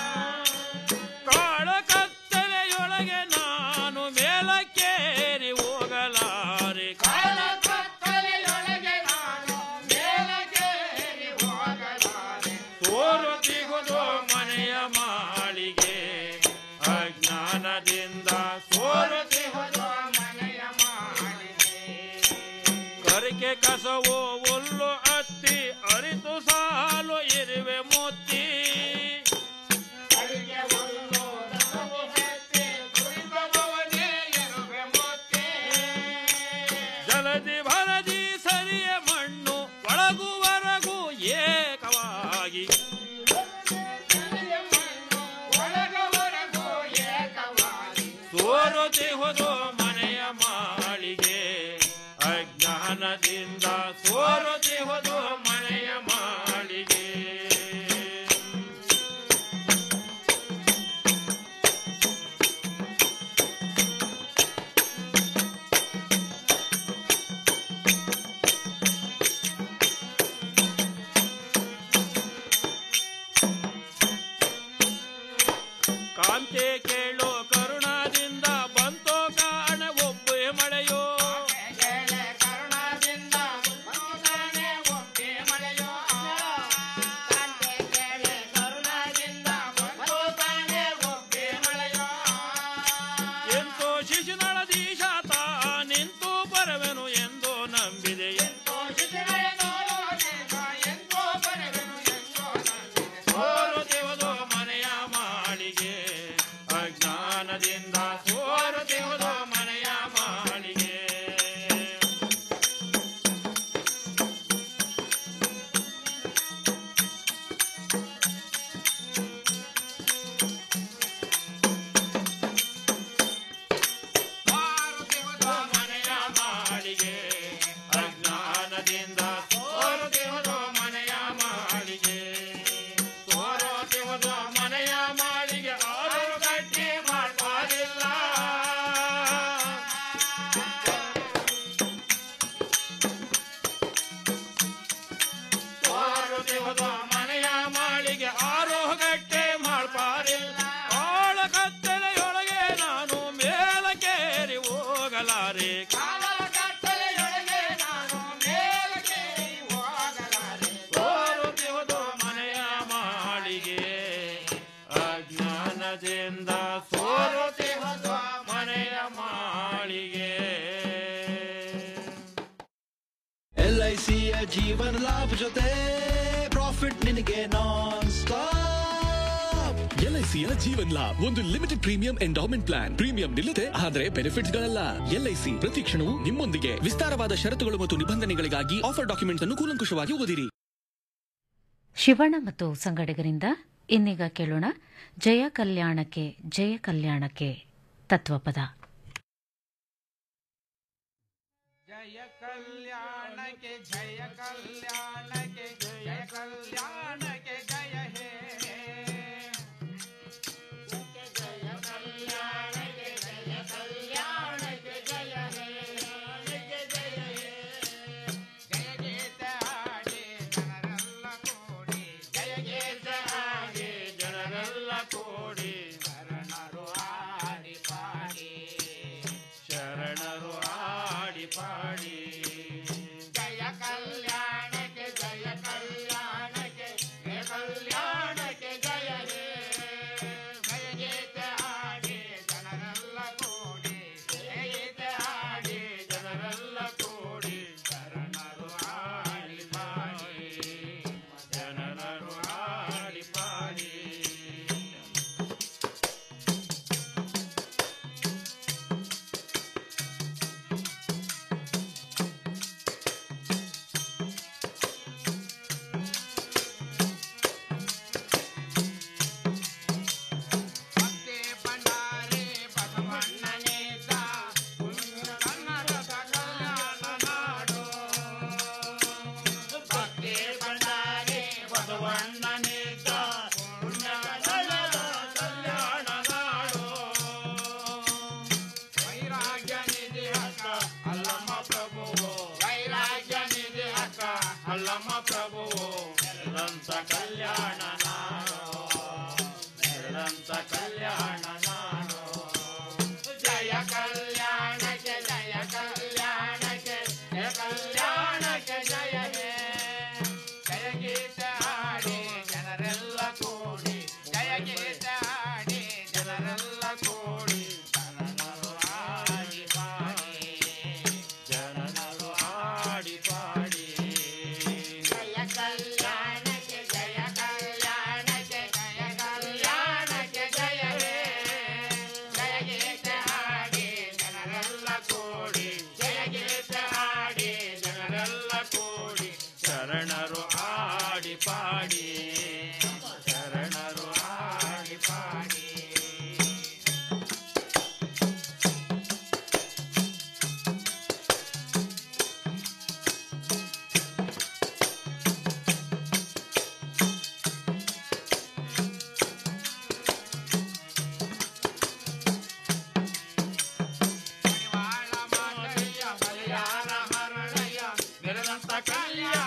ಕಾಳ ಕತ್ತಲೆಯೊಳಗೆ ನಾನು ಮೇಲಕ್ಕೇರಿ ಹೋಗಲಾರೆ ಕಾಳ ಕತ್ತಲೆಯೊಳಗೆ ನಾನು ಮೇಲಕ್ಕೇರಿ ಹೋಗಲಾರೆ ಸೋರುತ್ತಿಹುದು ಮನೆಯ ಮಾಳಿಗೆ ಅಜ್ಞಾನದಿಂದ ಸೋರುತ್ತಿಹುದು ಮನೆಯ ಮಾಳಿಗೆ ಕರಿಕೆ ಕಸವು ಹುಲ್ಲು ಹತ್ತಿ ಅರಿತು ಸಾಲು ಇರುವೆ ಮುತ್ತಿ ಕರಿಗೆ ಅಜ್ಞಾನದಿಂದ ಸೋರುತ್ತಿಹುದು ಮನೆಯ ಮಾಳಿಗೆ ಕಾಂತೆ ಕೇಳು ಕರುಣಾದಿಂದ ಬಂತೋ ಕಾಣ ಒಬ್ಬೆ ಮಳೆಯೋ ಎಂತೋ ಶಿಶುನಳದೀಶಾತ ನಿಂತು ಬರವೆನು ಎಂದು ನಂಬಿದೆ ಎಂತೋ ಸೋರುತ್ತಿಹುದು ಮನೆಯ ಮಾಳಿಗೆ ಅಜ್ಞಾನದಿಂದ ಸೋರುತ್ತಿಹುದು ಮನೆಯ ಮಾಳಿಗೆ ಮನೆಯ ಮಾಳಿಗೆ ಅಜ್ಞಾನದಿಂದ ಸೋರುತ್ತಿಹುದು ಮನೆಯ ಮಾಳಿಗೆ ಸೋರುತ್ತಿಹುದು ಮನೆಯ ಮಾಳಿಗೆ ಆರು ಗಟ್ಟಿ ಮಾಡ್ತಾರಿಲ್ಲ ಸೋರುತ್ತಿಹುದು ಮನೆಯ ಮಾಳಿಗೆ ಆರು ಗಟ್ಟೆ ಮಾಡ್ಪಾರಿಲ್ಲ ಆಳ ಕತ್ತಲೆಯೊಳಗೆ ನಾನು ಮೇಲಕ್ಕೇರಿ ಹೋಗಲಾರೆ ಸೋರುತ್ತಿಹುದು ಮನೆಯ ಮಾಳಿಗೆ ಅಜ್ಞಾನದಿಂದ ಸೋರುತ್ತಿಹುದು ಮನೆಯ ಮಾಳಿಗೆ ಎಲ್ ಐ ಸಿಯ ಜೀವನ ಲಾಭ ಜೊತೆ ಪ್ರಾಫಿಟ್ ನಿನಗೆ ನಾನ್ ಸ್ಟಾಪ್ ಎಲ್ಐಸಿಯ ಜೀವನ್ ಲಾಭ್ ಒಂದು limited premium endowment plan premium ನಿಲ್ಲದೆ ಆದರೆ ಬೆನಿಫಿಟ್ಸ್ ಗಳಲ್ಲ ಎಲ್ಐಸಿ ಪ್ರತಿ ಕ್ಷಣವೂ ನಿಮ್ಮೊಂದಿಗೆ ವಿಸ್ತಾರವಾದ ಷರತ್ತುಗಳು ಮತ್ತು ನಿಬಂಧನೆಗಳಿಗಾಗಿ ಆಫರ್ ಡಾಕ್ಯುಮೆಂಟ್ಸ್ ಅನ್ನು ಕೂಲಂಕುಷವಾಗಿ ಓದಿರಿ ಶಿವಣ್ಣ ಮತ್ತು ಸಂಗಡಿಗರಿಂದ ಇನ್ನೀಗ ಕೇಳೋಣ ಜಯ ಕಲ್ಯಾಣಕ್ಕೆ ಜಯ ಕಲ್ಯಾಣಕ್ಕೆ ತತ್ವಪದ ಜಯ ಕಲ್ಯಾಣಕ್ಕೆ ಜಯ ಕಲ್ಯಾಣಕ್ಕೆ ಜಯ ಕಲ್ಯಾಣಕ್ಕೆ ಜಯ ಹೇ ಜಯ ಕಲ್ಯಾಣಕ್ಕೆ ಜಯ ಕಲ್ಯಾಣಕ್ಕೆ ಜಯ ಹೇ ಜಯ ಹೇ ಜಯ ಗೀತ ಹಾಡಿ ಜನರೆಲ್ಲ ಕೂಡಿ ಜಯ ಗೀತ ಹಾಡಿ ಜನರೆಲ್ಲ ಕೂಡಿ ಶರಣರು ಹಾಡಿ ಪಾಡಿ ಶರಣರು ಹಾಡಿ ಪಾಡಿ ಜಯ ಕಲ್ಯಾಣಕ್ಕೆ ಜಯ ಕಲ್ಯಾಣಕ್ಕೆ ಜಯ ಕಲ್ಯಾಣಕ್ಕೆ ಜಯ ಹೇ ಜಯ ಗೀತ ಹಾಡಿ ಜನರೆಲ್ಲ ಕೂಡಿ ಜಯ ಗೀತ ಹಾಡಿ ಜನರೆಲ್ಲ ಕೂಡಿ ಶರಣರು ಹಾಡಿ ಪಾಡಿ ಜನರರು ಹಾಡಿ ಪಾಡಿ ಭಕ್ತಿ ಭಂಡಾರಿ ಬಸವಣ್ಣನೇತ ಕನ್ನಡದ ಕಲ್ಯಾಣ ನಾಡು ಭಕ್ತಿ ಭಂಡಾರಿ ಬಸವಣ್ಣನೇತ ಕನ್ನಡದ ಕಲ್ಯಾಣ ನಾಡು ವೈರಾಗ್ಯ ನಿಧಿ ಹಕ್ಕ ಅಲ್ಲಮ್ಮ ಪ್ರಭುವು ವೈರಾಗ್ಯ ನಿಧಿ ಹಕ್ಕ ಅಲ್ಲಮ್ಮ ಪ್ರಭುವು ನಿರಂತ ಕಲ್ಯಾಣ ನಾಡು ನಿರಂತ ಕಲ್ಯಾಣ ನಾಡು ಜಯ ಕಲ್ಯಾಣಕ್ಕೆ ಜಯ ಕಲ್ಯಾಣಕ್ಕೆ ಜಯ ಕಲ್ಯಾಣಕ್ಕೆ ಜಯ ಹೇ ಜಯ ಗೀತ ಹಾಡಿ ಜನರೆಲ್ಲ ಕೂಡಿ ಜಯ ಗೀತ ಹಾಡಿ ಜನರೆಲ್ಲ ಕೂಡಿ ಜನರು ಹಾಡಿ ಪಾಡಿ ಜನರು ಹಾಡಿ ಪಾಡಿ ಜಯ ಕಲ್ಯಾಣಕ್ಕೆ ಜಯ ಕಲ್ಯಾಣ ಸಮಸ್ತ ಕಲ್ಯಾಣ